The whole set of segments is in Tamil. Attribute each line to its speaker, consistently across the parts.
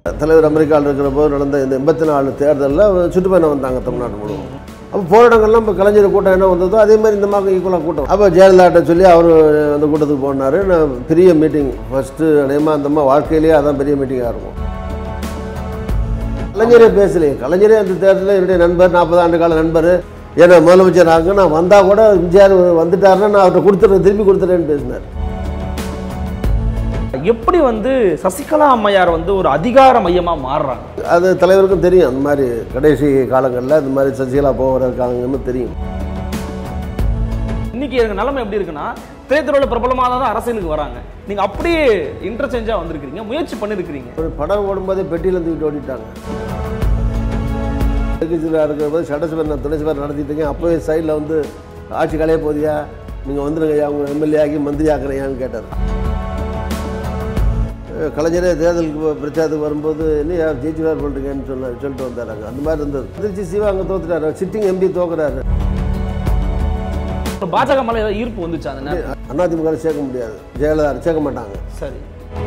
Speaker 1: தலைவர் அமெரிக்காவில் இருக்கிற போது நடந்த இந்த எண்பத்தி நாலு தேர்தலில் சுற்றுப்பயணம் வந்தாங்க தமிழ்நாடு முழுவதும் அப்போ போராட்டங்கள்லாம் இப்போ கலைஞர் கூட்டம் என்ன வந்ததோ அதே மாதிரி இந்த மாதிரி ஈக்குவலாக கூட்டம் அப்போ ஜெயலலிதாட்ட சொல்லி அவர் அந்த கூட்டத்துக்கு போனார் நான் பெரிய மீட்டிங் ஃபஸ்ட்டு அநேகமாக அந்த அம்மா வாழ்க்கையிலேயே அதான் பெரிய மீட்டிங்காக இருக்கும் கலைஞரே பேசலையே கலைஞரே அந்த தேர்தலில் என்னுடைய நண்பர் நாற்பது ஆண்டு கால நண்பர் ஏன்னா முதலமைச்சர் ஆகுங்க நான் வந்தால் கூட எம்ஜிஆர் வந்துட்டாருன்னா நான் அவர்கிட்ட கொடுத்துட்றேன் திருப்பி கொடுத்துட்றேன்னு பேசினார்
Speaker 2: எப்படி வந்து சசிகலா அம்மையார் வந்து ஒரு அதிகார மையமா மாறுறாங்க
Speaker 1: அது தலைவருக்கும் தெரியும் அந்த மாதிரி கடைசி காலங்களில் இந்த மாதிரி சசிகலா போகிற இருக்காங்கன்னு தெரியும்
Speaker 2: இன்னைக்கு எனக்கு நிலைமை எப்படி இருக்குன்னா திரைத்துறையில் பிரபலமாக தான் அரசியலுக்கு வராங்க நீங்க அப்படியே இன்டர்சேஞ்சா வந்திருக்கிறீங்க முயற்சி பண்ணிருக்கிறீங்க
Speaker 1: ஒரு படம் ஓடும்போதே பெட்டியில் தூக்கிட்டு ஓடிட்டாங்க எதிர்கட்சியில் இருக்கிற போது சட்டசபை துணை சபை நடத்திட்டு இருக்கேன் அப்போவே சைடில் வந்து ஆட்சி கலைய போதியா நீங்கள் வந்துருங்க அவங்க எம்எல்ஏ ஆகி மந்திரி ஆக்குறீங்கன்னு கேட்டார் அஹ் கலைஞரே தேர்தலுக்கு பிரச்சாரத்துக்கு வரும்போது என்ன யார் ஜெயிச்சுவார் பண்ணுறீங்கன்னு சொல்ல சொல்லிட்டு வந்தாராங்க அந்த மாதிரி இருந்தது திருச்சி சிவா அங்கே தோத்துட்டாரு சிட்டிங் எம்பி தோக்குறாரு
Speaker 2: இப்ப பாஜக மேல ஏதாவது ஈர்ப்பு வந்துச்சு அந்த நேரம்
Speaker 1: அதிமுக சேர்க்க முடியாது ஜெயலலிதா சேர்க்க மாட்டாங்க
Speaker 2: சரி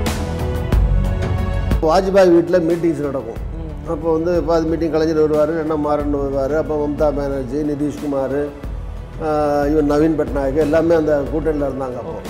Speaker 1: வாஜ்பாய் வீட்டில் மீட்டிங்ஸ் நடக்கும் அப்போ வந்து பாதி மீட்டிங் கலைஞர் வருவார் என்ன மாறன் வருவார் அப்போ மம்தா பானர்ஜி நிதிஷ்குமார் ஆஹ் இவன் நவீன் பட்நாயக் எல்லாமே அந்த கூட்டணியில் இருந்தாங்க அப்போ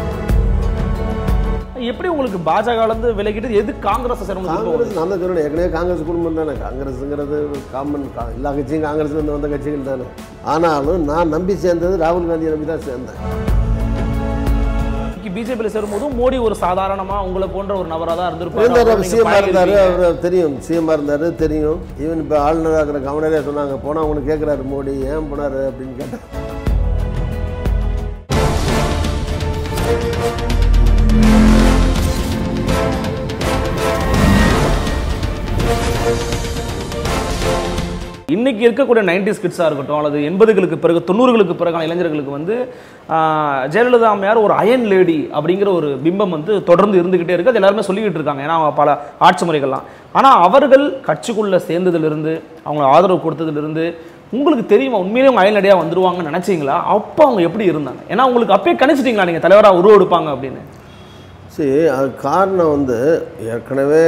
Speaker 2: எப்படி உங்களுக்கு பாஜக இருந்து விலகிட்டு எது காங்கிரஸ் சேரணும்
Speaker 1: காங்கிரஸ் நான் தான் சொன்னேன் ஏற்கனவே காங்கிரஸ் குடும்பம் தானே காங்கிரஸுங்கிறது காமன் கா எல்லா கட்சியும் காங்கிரஸ் வந்து வந்த கட்சிகள் தானே ஆனாலும் நான் நம்பி சேர்ந்தது ராகுல் காந்தியை நம்பி தான் சேர்ந்தேன்
Speaker 2: பிஜேபியில் சேரும்போதும் மோடி ஒரு சாதாரணமா உங்களை போன்ற ஒரு நபரா தான்
Speaker 1: இருந்தார்
Speaker 2: இருந்திருப்பாரு
Speaker 1: அவர் சிஎம்மாக இருந்தார் அவர் தெரியும் சிஎம்மாக இருந்தார் தெரியும் ஈவன் இப்போ ஆளுநராக இருக்கிற கவர்னரே சொன்னாங்க போனால் அவங்களுக்கு கேட்குறாரு மோடி ஏன் போனார் அப்படின்னு கேட்டார்
Speaker 2: இன்னைக்கு இருக்கக்கூடிய நைன்டிஸ் கிட்ஸாக இருக்கட்டும் அல்லது எண்பதுகளுக்கு பிறகு தொண்ணூறுகளுக்கு பிறகான இளைஞர்களுக்கு வந்து ஆஹ், ஜெயலலிதா அம்மையார் ஒரு அயன் லேடி அப்படிங்கிற ஒரு பிம்பம் வந்து தொடர்ந்து இருந்துகிட்டே இருக்கு அது எல்லாருமே சொல்லிக்கிட்டு இருக்காங்க ஏன்னா அவங்க பல ஆட்சி முறைகள்லாம் ஆனால் அவர்கள் கட்சிக்குள்ள சேர்ந்ததிலிருந்து அவங்க ஆதரவு கொடுத்ததிலிருந்து உங்களுக்கு தெரியுமா உண்மையிலேயே அவங்க அயல் லேடியாக வந்துருவாங்கன்னு நினைச்சீங்களா அப்போ அவங்க எப்படி இருந்தாங்க ஏன்னா உங்களுக்கு அப்பயே கணிச்சிட்டீங்களா நீங்கள் தலைவராக உருவெடுப்பாங்க அப்படின்னு
Speaker 1: சரி அது காரணம் வந்து ஏற்கனவே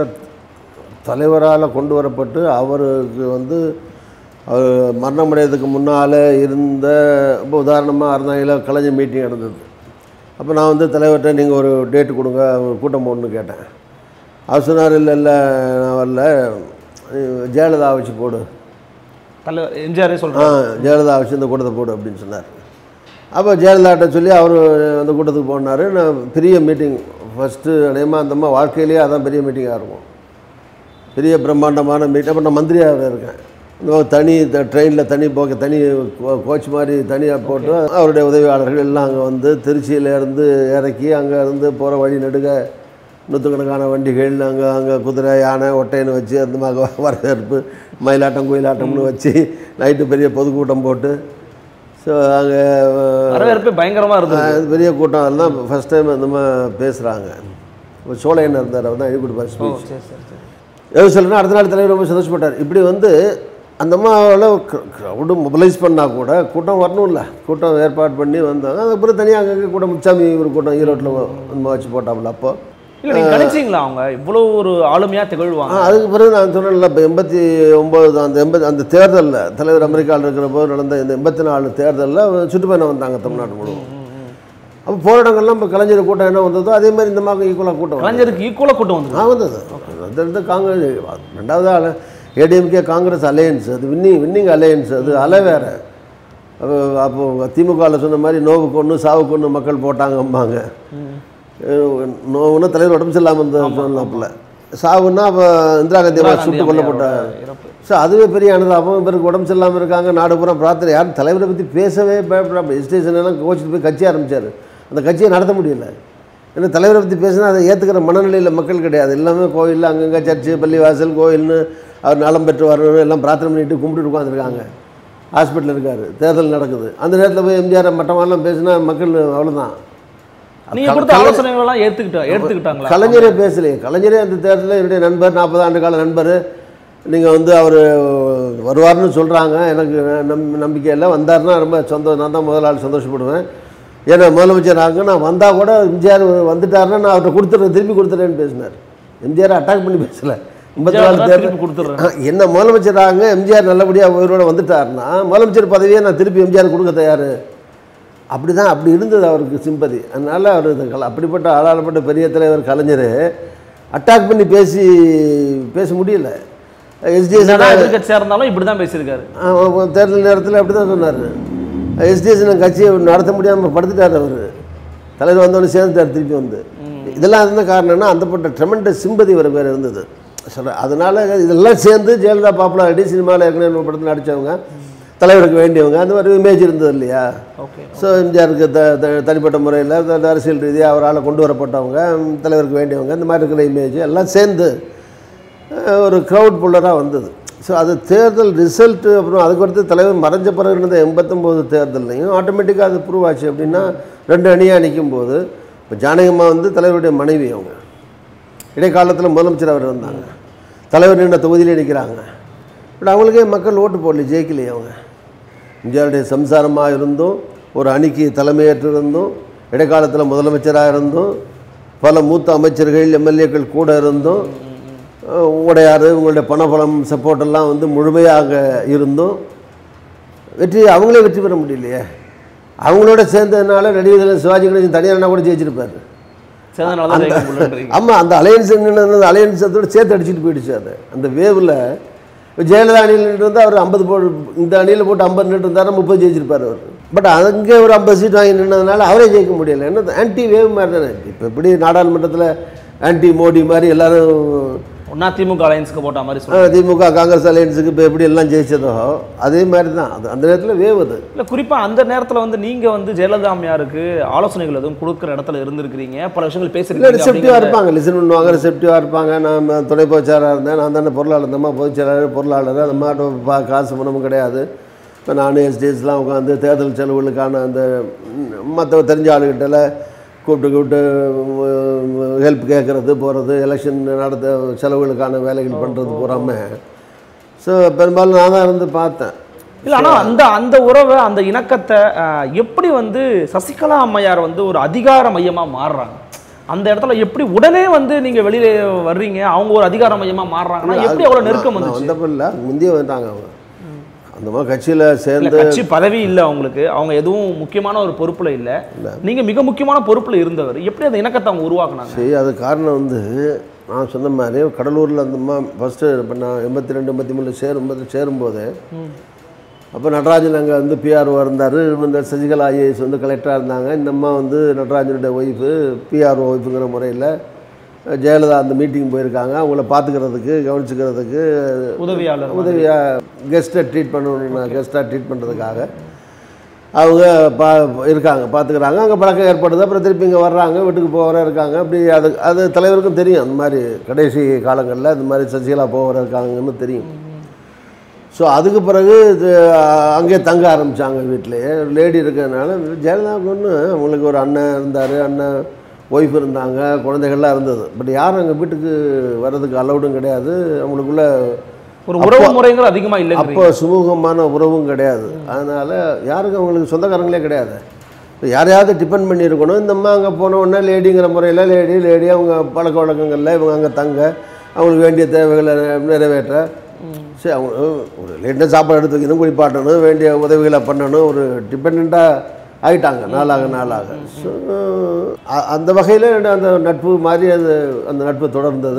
Speaker 1: தலைவரால் கொண்டு வரப்பட்டு அவருக்கு வந்து அவர் மரணமடைகிறதுக்கு முன்னால் இருந்த இப்போ உதாரணமாக அறந்தாங்கில கலைஞர் மீட்டிங் நடந்தது அப்போ நான் வந்து தலைவர்கிட்ட நீங்கள் ஒரு டேட்டு கொடுங்க ஒரு கூட்டம் போடணும்னு கேட்டேன் அவர் சொன்னார் இல்லை இல்லை நான் வரல நீ ஜெயலலிதா வச்சு போடு
Speaker 2: தலைவர் எம்ஜிஆரே
Speaker 1: ஆ
Speaker 2: சொல்கிறாங்க
Speaker 1: ஜெயலலிதா வச்சு இந்த கூட்டத்தை போடு அப்படின்னு சொன்னார் அப்போ ஜெயலலிதாட்ட சொல்லி அவர் அந்த கூட்டத்துக்கு போனார் நான் பெரிய மீட்டிங் ஃபஸ்ட்டு அநேகமாக அந்த அம்மா வாழ்க்கையிலேயே அதான் பெரிய மீட்டிங்காக இருக்கும் பெரிய பிரம்மாண்டமான மீட்டிங் அப்போ நான் மந்திரியாக இருக்கேன் இந்த மாதிரி தனி ட்ரெயினில் தனி போக்க தனி கோ- கோச் மாதிரி தனியாக போட்டு அவருடைய உதவியாளர்கள் எல்லாம் அங்கே வந்து திருச்சியிலேருந்து இறக்கி அங்கே இருந்து போகிற வழி நெடுக நூற்றுக்கணக்கான வண்டிகள் அங்கே அங்கே குதிரை யானை ஒட்டைன்னு வச்சு அந்த மாதிரி வரவேற்பு மயிலாட்டம் குயிலாட்டம்னு வச்சு நைட்டு பெரிய பொதுக்கூட்டம் போட்டு ஸோ அங்கே
Speaker 2: வரவேற்பு பயங்கரமாக இருந்தது
Speaker 1: அது பெரிய கூட்டம் அதெல்லாம் ஃபஸ்ட் டைம் அந்த மாதிரி பேசுகிறாங்க சோழையன் இருந்தார் அவர் தான் எழுதி கொடுப்பார்
Speaker 2: ஓ
Speaker 1: ஸ்பீச்
Speaker 2: சரி சரி சரி
Speaker 1: எது சொல்லுன்னா அடுத்த நாள் தலைவர் ரொம்ப சந்தோஷப்பட்டார் இப்படி வந்து அந்த அம்மாவில் க்ரௌடு மொபிலைஸ் பண்ணால் கூட கூட்டம் வரணும்ல கூட்டம் ஏற்பாடு பண்ணி வந்தாங்க அதுக்கப்புறம் தனியாக அங்கங்கே கூட்டம் முச்சாமி ஒரு கூட்டம் ஈரோட்டில் அந்த வச்சு போட்டாப்புல அப்போ
Speaker 2: இல்ல நீங்க கணிச்சீங்களா அவங்க இவ்வளவு ஒரு ஆளுமையா திகழ்வாங்க
Speaker 1: ஆ, அதுக்கு பிறகு நான் சொன்னேன்ல இப்போ எண்பத்தி ஒம்பது அந்த எண்பத்தி அந்த தேர்தலில் தலைவர் அமெரிக்காவில் இருக்கிற போது நடந்த இந்த எண்பத்தி நாலு தேர்தலில் சுற்றுப்பயணம் வந்தாங்க தமிழ்நாடு முழுவதும் அப்போ போராட்டங்கள்லாம் இப்போ கலைஞர் கூட்டம் என்ன வந்ததோ அதே மாதிரி இந்த மாதிரி ஈக்குவலாக கூட்டம் வந்தது.
Speaker 2: கலைஞருக்கு ஈக்குவலா கூட்டம் வந்து
Speaker 1: ஆ வந்தது அது இருந்து காங்கிரஸ் ரெண்டாவது அல ஏடிஎம்கே காங்கிரஸ் அலையன்ஸ் அது வின்னிங் வின்னிங் அலையன்ஸ் அது அலை வேறு அப்போ அப்போ திமுகவில் சொன்ன மாதிரி நோவுக்கு ஒன்று சாவுக்கு ஒன்று மக்கள் போட்டாங்கம்பாங்க நோவுன்னா தலைவர் உடம்பு சரியில்லாமல் இருந்த சொன்னாப்புல சாவுன்னா அப்போ இந்திரா காந்தி அம்மா சுட்டு கொல்லப்பட்டாங்க
Speaker 2: இறப்பு
Speaker 1: ஸோ அதுவே பெரிய அனுதாபம் இவருக்கு உடம்பு சரியில்லாமல் இருக்காங்க நாடு பூரா பிரார்த்தனை யாரும் தலைவரை பற்றி பேசவே பயப்படாம ஸ்டேஷன் எல்லாம் கோச்சிட்டு போய் கட்சி ஆரம்பிச்சார் அந்த கட்சியை நடத்த முடியல ஏன்னா தலைவரை பற்றி பேசினா அதை ஏற்றுக்கிற மனநிலையில் மக்கள் கிடையாது எல்லாமே கோயில் அங்கங்கே சர்ச்சு பள்ளிவாசல் கோயில்னு அவர் நலம் பெற்று வரணும் எல்லாம் பிரார்த்தனை பண்ணிட்டு கும்பிட்டு உட்காந்துருக்காங்க ஹாஸ்பிட்டல் இருக்கார் தேர்தல் நடக்குது அந்த நேரத்தில் போய் எம்ஜிஆர் மட்டமாலாம் பேசினா மக்கள் அவ்வளோதான்
Speaker 2: நீங்க கொடுத்த ஆலோசனைகள் எல்லாம் ஏத்துக்கிட்டா எடுத்துக்கிட்டாங்களா
Speaker 1: கலைஞரே பேசலையே கலைஞரே அந்த தேர்தலில் என்னுடைய நண்பர் நாற்பது ஆண்டு கால நண்பர் நீங்கள் வந்து அவர் வருவார்னு சொல்கிறாங்க எனக்கு நம் நம்பிக்கை இல்லை வந்தாருன்னா ரொம்ப சொந்த நான் தான் முதல் ஆள் சந்தோஷப்படுவேன் ஏன்னா முதலமைச்சர் ஆகுங்க நான் வந்தால் கூட எம்ஜிஆர் வந்துட்டாருன்னா நான் அவர்கிட்ட கொடுத்துட்றேன் திருப்பி கொடுத்துட்றேன்னு பேசினார் எம்ஜிஆர் அட்டாக் பண்ணி பேசலை எண்பத்தி
Speaker 2: எம்ஜிஆர்
Speaker 1: நாலு
Speaker 2: தான்
Speaker 1: தேர்தல்
Speaker 2: திருப்பி கொடுத்துட்றேன்
Speaker 1: ஆ, என்ன முதலமைச்சராங்க எம்ஜிஆர் நல்லபடியாக உயிரோட வந்துட்டாருன்னா முதலமைச்சர் பதவியை நான் திருப்பி எம்ஜிஆர் கொடுக்க தயார் அப்படி தான் அப்படி இருந்தது அவருக்கு சிம்பதி அதனால் அவர் இந்த கல- அப்படிப்பட்ட ஆளாளப்பட்ட பெரிய தலைவர் கலைஞர் அட்டாக் பண்ணி பேசி பேச முடியல எஸ்டிஎஸ்
Speaker 2: எதிர்கட்சியா இருந்தாலும் இப்படிதான் பேசியிருக்காரு
Speaker 1: தேர்தல் நேரத்தில் அப்படி தான் சொன்னார் எஸ்டிஎஸ் கட்சியை நடத்த முடியாமல் படுத்துட்டார் அவர் தலைவர் வந்தோடனே சேர்ந்துட்டார் திருப்பி வந்து இதெல்லாம் இருந்த காரணம்னா அந்தப்பட்ட ட்ரெமெண்டஸ் சிம்பதி வர பேர் இருந்தது சொல்கிறேன் அதனால் இதெல்லாம் சேர்ந்து ஜெயலலிதா பாப்புலாரிட்டி சினிமாவில் ஏற்கனவே ஒரு படத்தில் நடித்தவங்க தலைவருக்கு வேண்டியவங்க அந்த மாதிரி இமேஜ் இருந்தது இல்லையா
Speaker 2: ஓகே
Speaker 1: ஸோ எம்ஜிஆருக்கு த த- தனிப்பட்ட முறையில் அரசியல் ரீதியாக அவரால் கொண்டு வரப்பட்டவங்க ம், தலைவருக்கு வேண்டியவங்க இந்த மாதிரி இருக்கிற இமேஜ் எல்லாம் சேர்ந்து அஹ், ஒரு க்ரௌட் புல்லராக வந்தது ஸோ அது தேர்தல் ரிசல்ட்டு அப்புறம் அதுக்கடுத்து தலைவர் மறைஞ்ச பிறகு இருந்த எண்பத்தொம்போது தேர்தல்லையும் ஆட்டோமேட்டிக்காக அது ப்ரூவ் ஆச்சு அப்படின்னா ரெண்டு அணியாக நிற்கும் போது இப்போ ஜானகம்மா வந்து தலைவருடைய மனைவி அவங்க இடைக்காலத்தில் முதலமைச்சர் அவர் வந்தாங்க தலைவர் நின்ற தொகுதியிலே நிற்கிறாங்க பட் அவங்களுக்கே மக்கள் ஓட்டு போடல ஜெயிக்கலையே அவங்க எம்ஜிஆருடைய சம்சாரமாக இருந்தும் ஒரு அணிக்கு தலைமையேற்று இருந்தும் இடைக்காலத்தில் முதலமைச்சராக இருந்தும் பல மூத்த அமைச்சர்கள் எம்எல்ஏக்கள் கூட இருந்தும் அஹ், உடையார் உங்களுடைய பணபலம் சப்போர்ட் எல்லாம் வந்து முழுமையாக இருந்தும் வெற்றி அவங்களே வெற்றி பெற முடியலையே அவங்களோட சேர்ந்ததுனால நடிகர்கள் சிவாஜி கணேசன் தனியார்னா கூட ஜெயிச்சிருப்பாரு
Speaker 2: சேர்ந்தனால தான் ஜெயிக்க முடியலன்றீங்க
Speaker 1: ஆமாம் அந்த அலையன்ஸ் என்னென்ன அலையன்ஸ் அதோட சேர்த்து அடிச்சுட்டு போயிடுச்சு அது அந்த வேவில் ஜெயலலிதா அணியில் நின்று இருந்தால் அவர் ஐம்பது போ இந்த அணியில் போட்டு ஐம்பது நின்று இருந்தாருன்னா முப்பது ஜெயிச்சிருப்பார் அவர் பட் அங்கே ஒரு ஐம்பது சீட் வாங்கி நின்றதுனால அவரே ஜெயிக்க முடியல என்ன ஆன்டி வேவ் மாதிரி தானே இப்போ எப்படி நாடாளுமன்றத்தில் ஆன்டி மோடி மாதிரி எல்லாரும்
Speaker 2: ஒன்னா திமுக அலையன்ஸ்க்கு போட்ட மாதிரி
Speaker 1: ஆ,
Speaker 2: சொல்லுங்க
Speaker 1: திமுக காங்கிரஸ் அலையன்ஸுக்கு இப்போ எப்படி எல்லாம் ஜெயிச்சதோ அதே மாதிரி தான் அது அந்த நேரத்தில் வேவ் அது
Speaker 2: இல்ல குறிப்பா அந்த நேரத்துல வந்து நீங்க வந்து ஜெயலலிதா அம்மையாருக்கு ஆலோசனைகள் எதுவும் கொடுக்குற இடத்துல இருந்திருக்கிறீங்க பல விஷயங்கள்
Speaker 1: இல்லை
Speaker 2: பேசிருக்கீங்க
Speaker 1: ரிசெப்டிவாக
Speaker 2: அப்படிங்கிற-
Speaker 1: இருப்பாங்க லிசன் பண்ணுவாங்க ரிசெப்டிவாக இருப்பாங்க நான் துணை பொதுச்செயலாளராக இருந்தேன் நான் தானே பொருளாளர் இந்தம்மா பொதுச்செயலாளர் பொருளாளர் அந்த மாதிரி பா காசு பணமும் கிடையாது இப்போ நான் எஸ்டிஎஸ்லாம் உட்காந்து தேர்தல் செலவுகளுக்கான அந்த மற்ற தெரிஞ்ச ஆளுகிட்டல கூப்பிட்டு கூப்பிட்டு ஹெல்ப் கேட்குறது போகிறது எலெக்ஷன் நடத்த செலவுகளுக்கான வேலைகள் பண்ணுறது போகாமல் ஸோ பெரும்பாலும் நான் தான் இருந்து பார்த்தேன்
Speaker 2: இல்ல ஆனா அந்த அந்த உறவை அந்த இணக்கத்தை அஹ், எப்படி வந்து சசிகலா அம்மையார் வந்து ஒரு அதிகார மையமா மாறுறாங்க அந்த இடத்துல எப்படி உடனே வந்து நீங்க வெளியில வர்றீங்க அவங்க ஒரு அதிகார மையமா மாறுறாங்கன்னா எப்படி அவ்வளவு நெருக்கம்
Speaker 1: நான்
Speaker 2: வந்துச்சு
Speaker 1: வந்தப்போ இல்லை முந்தைய வந்துட்டாங்க அவங்க அந்த மாதிரி கட்சியில்
Speaker 2: இல்ல,
Speaker 1: சேர்ந்து
Speaker 2: கட்சி பதவி இல்ல அவங்களுக்கு அவங்க எதுவும் முக்கியமான ஒரு பொறுப்புல இல்ல நீங்க மிக முக்கியமான பொறுப்புல இருந்தவர் எப்படி அந்த இணக்கத்தை அவங்க உருவாக்குனாங்க
Speaker 1: சரி அது காரணம் வந்து நான் சொன்ன மாதிரி கடலூரில் அந்த அம்மா ஃபஸ்ட்டு இப்போ நான் எண்பத்தி ரெண்டு எண்பத்தி மூணில் சேரும்போது சேரும்போது அப்போ நடராஜன் அங்கே வந்து பிஆர்ஓ இருந்தார் இந்த சசிகலா ஐஏஎஸ் வந்து கலெக்டராக இருந்தாங்க இந்த அம்மா வந்து நடராஜனுடைய ஒய்ஃபு பிஆர்ஓ ஒய்ஃபுங்கிற முறையில் ஜெயலலிதா அந்த மீட்டிங் போயிருக்காங்க அவங்கள பார்த்துக்கிறதுக்கு கவனிச்சுக்கிறதுக்கு
Speaker 2: உதவியாளர்
Speaker 1: உதவியாக கெஸ்ட்டை ட்ரீட் பண்ணணும் கெஸ்ட்டாக ட்ரீட் பண்ணுறதுக்காக அவங்க பா இருக்காங்க பார்த்துக்கிறாங்க அங்கே பழக்கம் ஏற்படுது அப்புறம் திருப்பி இங்கே வர்றாங்க வீட்டுக்கு போகிற இருக்காங்க அப்படி அது அது தலைவருக்கும் தெரியும் அந்த மாதிரி கடைசி காலங்களில் இந்த மாதிரி சசிகலா போகிற இருக்காங்கன்னு தெரியும் ஸோ அதுக்கு பிறகு இது அங்கே தங்க ஆரம்பித்தாங்க வீட்டிலேயே லேடி இருக்கிறதுனால ஜெயலலிதாவுக்கு ஒன்று அவங்களுக்கு ஒரு அண்ணன் இருந்தார் அண்ணன் ஒய்ஃப் இருந்தாங்க குழந்தைகள்லாம் இருந்தது பட் யாரும் எங்கள் வீட்டுக்கு வர்றதுக்கு அலௌடும் கிடையாது அவங்களுக்குள்ள
Speaker 2: ஒரு உறவு முறைங்கிறது அதிகமா இல்லைங்க
Speaker 1: அப்போ சுமூகமான உறவும் கிடையாது அதனால் யாருக்கும் அவங்களுக்கு சொந்தக்காரங்களே கிடையாது இப்போ யாரையாவது டிபெண்ட் பண்ணியிருக்கணும் இந்த அம்மா அங்கே போன உடனே லேடிங்கிற முறையில் லேடி லேடி அவங்க பழக்க வழக்கங்களில் இவங்க அங்கே தங்க அவங்களுக்கு வேண்டிய தேவைகளை நிறைவேற்ற சரி அவங்க ஒரு லேட்டாக சாப்பாடு எடுத்து வைக்கணும் குளிப்பாட்டணும் வேண்டிய உதவிகளை பண்ணணும் ஒரு டிபெண்ட்டாக ஆகிட்டாங்க நாளாக நாளாக ஸோ அந்த வகையில் அந்த நட்பு மாதிரி அது அந்த நட்பு தொடர்ந்தது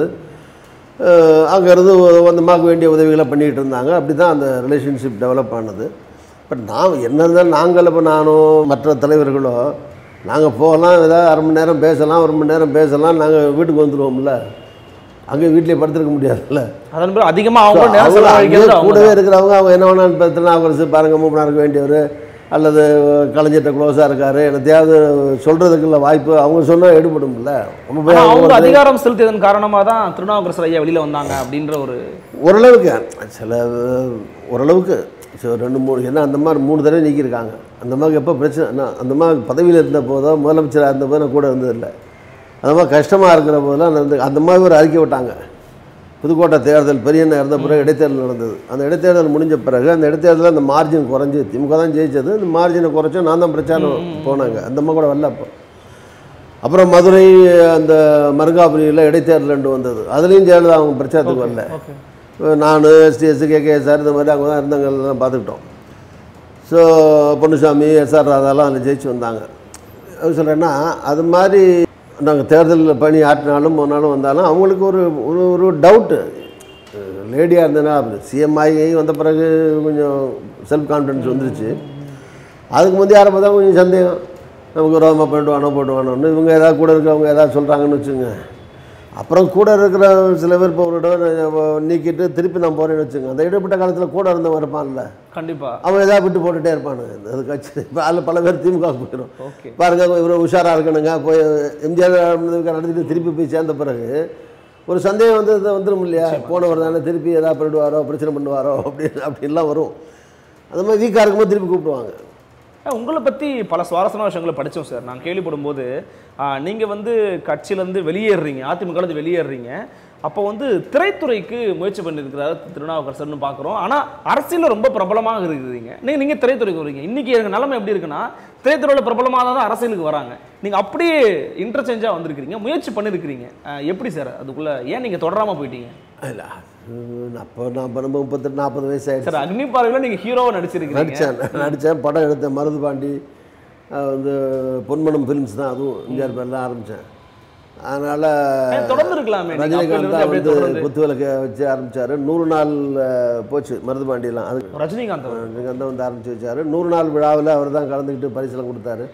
Speaker 1: அங்கேருந்து அந்த அம்மாவுக்கு வேண்டிய உதவிகளை பண்ணிகிட்டு இருந்தாங்க அப்படி தான் அந்த ரிலேஷன்ஷிப் டெவலப் ஆனது பட் நான் என்ன இருந்தாலும் நாங்கள் இப்போ நானும் மற்ற தலைவர்களோ நாங்கள் போகலாம் ஏதாவது அரை மணி நேரம் பேசலாம் ஒரு மணி நேரம் பேசலாம் நாங்கள் வீட்டுக்கு வந்துடுவோம்ல அங்கே வீட்டிலே படுத்திருக்க முடியாதுல்ல
Speaker 2: அதன் பிறகு அதிகமா அவங்க நேரம்
Speaker 1: அவங்க
Speaker 2: செலவழிக்கிறது
Speaker 1: அங்கேயே
Speaker 2: அவங்க
Speaker 1: கூடவே இருக்கிறவங்க அவங்க என்ன வேணாலும் இப்போ திருநாவுக்கரசு பாருங்க மூப்பனாருக்கு வேண்டியவர் அல்லது கலைஞர்கிட்ட க்ளோஸாக இருக்காரு எனத்தையாவது சொல்கிறதுக்குள்ள வாய்ப்பு அவங்க சொன்னால் எடுபடும்ல நம்ம போய்
Speaker 2: ஆனா
Speaker 1: அவங்க
Speaker 2: அவங்க
Speaker 1: வந்து-
Speaker 2: அதிகாரம் செலுத்தியதன் காரணமா தான் திருநாவுக்கரசர் ஐயா வெளியில வந்தாங்க அப்படின்ற ஒரு
Speaker 1: ஓரளவுக்கு சில ஓரளவுக்கு சில ரெண்டு மூணு ஏன்னா அந்த மாதிரி மூணு தடவை நீக்கியிருக்காங்க அந்த மாதிரி எப்போ பிரச்சனை நான் அந்த மாதிரி பதவியில் இருந்த போதோ முதலமைச்சராக இருந்த போதோ நான் கூட இருந்ததில்லை அந்த மாதிரி கஷ்டமாக இருக்கிற போதெல்லாம் நான் வந்து அந்த மாதிரி ஒரு அறிக்கை விட்டாங்க புதுக்கோட்டை தேர்தல் பெரியண்ணா இருந்த பிறகு இடைத்தேர்தல் நடந்தது அந்த இடைத்தேர்தல் முடிஞ்ச பிறகு அந்த இடைத்தேர்தலில் அந்த மார்ஜின் குறைஞ்சி திமுக தான் ஜெயிச்சது அந்த மார்ஜினை குறைச்சோம் நான் தான் பிரச்சாரம் போனாங்க அந்த மாதிரி கூட வரல அப்போ அப்புறம் மதுரை அந்த மருங்காபுரியில் இடைத்தேர்தல் ரெண்டு வந்தது அதுலேயும் ஜெயலலிதா அவங்க பிரச்சாரத்துக்கு வரல
Speaker 2: ஓகே
Speaker 1: நான் எஸ்டிஎஸ் கேகேஎஸ்ஆர் இந்த மாதிரி அவங்க தான் இருந்தாங்க எல்லாம் பார்த்துக்கிட்டோம் ஸோ பொன்னுசாமி எஸ்ஆர் ராதாலாம் அதில் ஜெயிச்சு வந்தாங்க அது சொல்கிறேன்னா அது மாதிரி நாங்கள் தேர்தலில் பணி ஆட்டினாலும் போனாலும் வந்தாலும் அவங்களுக்கு ஒரு ஒரு ஒரு டவுட்டு லேடியாக இருந்ததுன்னா சிஎம் ஆகி வந்த பிறகு கொஞ்சம் செல்ஃப் கான்ஃபிடன்ஸ் வந்துருச்சு அதுக்கு முந்தைய யாரை பார்த்தா கொஞ்சம் சந்தேகம் நமக்கு ரோமா போயிடுவானோ போயிடுவானோன்னு இவங்க ஏதாவது கூட இருக்கிறவங்க ஏதாவது சொல்கிறாங்கன்னு வச்சுங்க அப்புறம் கூட இருக்கிற சில பேர் இப்போ ஒரு தடவை நீக்கிட்டு திருப்பி நான் போகிறேன்னு வச்சுங்க அந்த இடைப்பட்ட காலத்தில் கூட இருந்தவன் இருப்பான்ல
Speaker 2: கண்டிப்பா
Speaker 1: அவன் ஏதாவது விட்டு போட்டுட்டே இருப்பானு அது கட்சி இப்போ அதில் பல பேர் திமுக போயிடும்
Speaker 2: ஓகே
Speaker 1: பாருங்க இவர் உஷாராக இருக்கணுங்க போய் எம்ஜிஆர் நடத்திட்டு திருப்பி போய் சேர்ந்த பிறகு ஒரு சந்தேகம் வந்து இது வந்துடும் இல்லையா போனவர் தானே திருப்பி ஏதாவது பண்ணிடுவாரோ பிரச்சனை பண்ணுவாரோ அப்படி அப்படின்லாம் வரும் அந்த மாதிரி வீக்காக இருக்கும்போது திருப்பி கூப்பிடுவாங்க
Speaker 2: அஹ் உங்களை பற்றி பல சுவாரஸ்யமான விஷயங்களை படித்தோம் சார் நான் கேள்விப்படும்போது ஆஹ், நீங்க வந்து கட்சியிலேருந்து வெளியேறுறீங்க அதிமுகலேருந்து வெளியேறுறீங்க அப்போ வந்து திரைத்துறைக்கு முயற்சி பண்ணியிருக்கிறாரு திருநாவுக்கரசர்னு பார்க்குறோம் ஆனால் அரசியலில் ரொம்ப பிரபலமாக இருக்கிறீங்க நீங்கள் நீங்கள் திரைத்துறைக்கு வரீங்க இன்றைக்கி எனக்கு நிலைமை எப்படி இருக்குன்னா திரைத்துறையில் பிரபலமாக தான் அரசியலுக்கு வராங்க நீங்கள் அப்படியே இன்டர்சேஞ்சாக வந்திருக்கிறீங்க முயற்சி பண்ணியிருக்கிறீங்க அஹ், எப்படி சார் அதுக்குள்ளே ஏன் நீங்கள் தொடராமல் போயிட்டீங்க
Speaker 1: இல்லை அப்போ நான் பண்ணும்போது முப்பத்தெட்டு நாற்பது வயசு ஆயிடுச்சு
Speaker 2: சார் அக்னி பார்வையில் நீங்கள் ஹீரோவை நடிச்சிருக்கிறீங்க
Speaker 1: நடித்தேன் நடித்தேன் படம் எடுத்தேன் மருது பாண்டி அஹ் வந்து பொன்மனம் ஃபிலிம்ஸ் தான் அதுவும் எம்ஜிஆர் பேர்லாம் ஆரம்பித்தேன் அதனால்
Speaker 2: ஏன் தொடர்ந்து இருக்கலாமே நீங்க
Speaker 1: ரஜினிகாந்த்
Speaker 2: அப்பையிலிருந்து
Speaker 1: தான்
Speaker 2: அப்படியே
Speaker 1: வந்து
Speaker 2: தொடர்ந்து
Speaker 1: குத்து விளக்க வச்சு ஆரம்பித்தார் நூறு நாள் அஹ், போச்சு மருது பாண்டியெல்லாம் அது
Speaker 2: ரஜினிகாந்த் அவர்.
Speaker 1: ரஜினிகாந்த் தான் வந்து ஆரம்பித்து வச்சார் நூறு நாள் விழாவில் அவர் தான் கலந்துக்கிட்டு பரிசுலாம் கொடுத்தாரு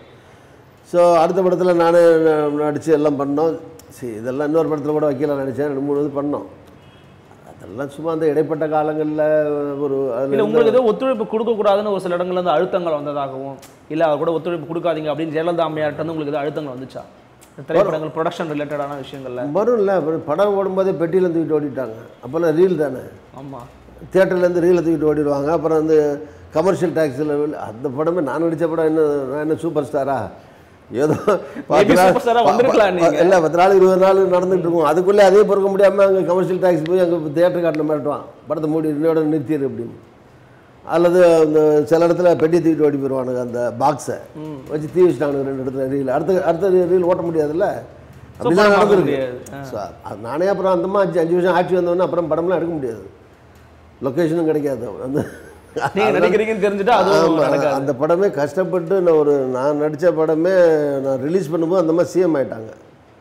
Speaker 1: ஸோ அடுத்த படத்தில் நானே நடித்து எல்லாம் பண்ணோம் சரி இதெல்லாம் இன்னொரு படத்தில் கூட வைக்கலாம் நினச்சேன் ரெண்டு மூணு இது பண்ணோம் அதெல்லாம் சும்மா அந்த இடைப்பட்ட காலங்களில் ஒரு அதில்
Speaker 2: இல்ல உங்களுக்கு ஏதோ ஒத்துழைப்பு கொடுக்க கூடாதுன்னு ஒரு சில இடங்கள்ல இருந்து அழுத்தங்கள் வந்ததாகவும் இல்ல அவர் கூட ஒத்துழைப்பு கொடுக்காதீங்க அப்படின்னு ஜெயலலிதா அம்மையார்ட்ட வந்து உங்களுக்கு ஏதோ அழுத்தங்கள் வந்துச்சா இந்த திரைப்படங்கள் ப்ரொடக்ஷன் ரிலேட்டடான விஷயங்கள்ல
Speaker 1: வரும்ல அப்புறம் படம் ஓடும்போதே பெட்டியில் தூக்கிட்டு ஓடிட்டாங்க அப்போல்லாம் ரீல் தானே
Speaker 2: ஆமா
Speaker 1: தியேட்டர்லேருந்து ரீலை தூக்கிட்டு ஓடிடுவாங்க அப்புறம் வந்து கமர்ஷியல் டேக்ஸில் அந்த படமே நான் நடித்த படம் என்ன நான் என்ன சூப்பர் ஸ்டாரா ஏதோ பத்து நாள்
Speaker 2: superstar ஆ வந்திருக்கலாம் நீங்க.
Speaker 1: இல்லை பத்து நாள் இருபது நாள் நடந்துட்டு இருக்கும் அதுக்குள்ளே அதே பொறுக்க முடியாமல் அங்கே கமர்ஷியல் டேக்ஸ் போய் அங்கே தியேட்டர் காட்டில் மிரட்டுவான் படத்தை மூடி இன்னோட நிறுத்திடு அப்படின்னு அல்லது அந்த சில இடத்துல பெட்டி தூக்கிட்டு ஓடி போயிடுவானுங்க அந்த பாக்ஸை வச்சு தீ வச்சுட்டானுங்க ரெண்டு இடத்துல ரீல் அடுத்த அடுத்த ரீல் ஓட்ட முடியாதுல்ல அப்படிலாம்
Speaker 2: படம் பார்க்க
Speaker 1: நடந்திருக்கு
Speaker 2: முடியாது.
Speaker 1: ஸோ அது நானே அப்புறம் அந்தமா அஞ்சு அஞ்சு வருஷம் ஆட்சி வந்தோடனே அப்புறம் படம்லாம் எடுக்க முடியாது லொக்கேஷனும் கிடைக்காது அந்த
Speaker 2: நீங்க நடிக்கிறீங்கன்னு தெரிஞ்சுட்டா அதுவும்
Speaker 1: ஆமா,
Speaker 2: நடக்காது
Speaker 1: அந்த படமே கஷ்டப்பட்டு நான் ஒரு நான் நடித்த படமே நான் ரிலீஸ் பண்ணும்போது அந்த மாதிரி சிஎம் ஆயிட்டாங்க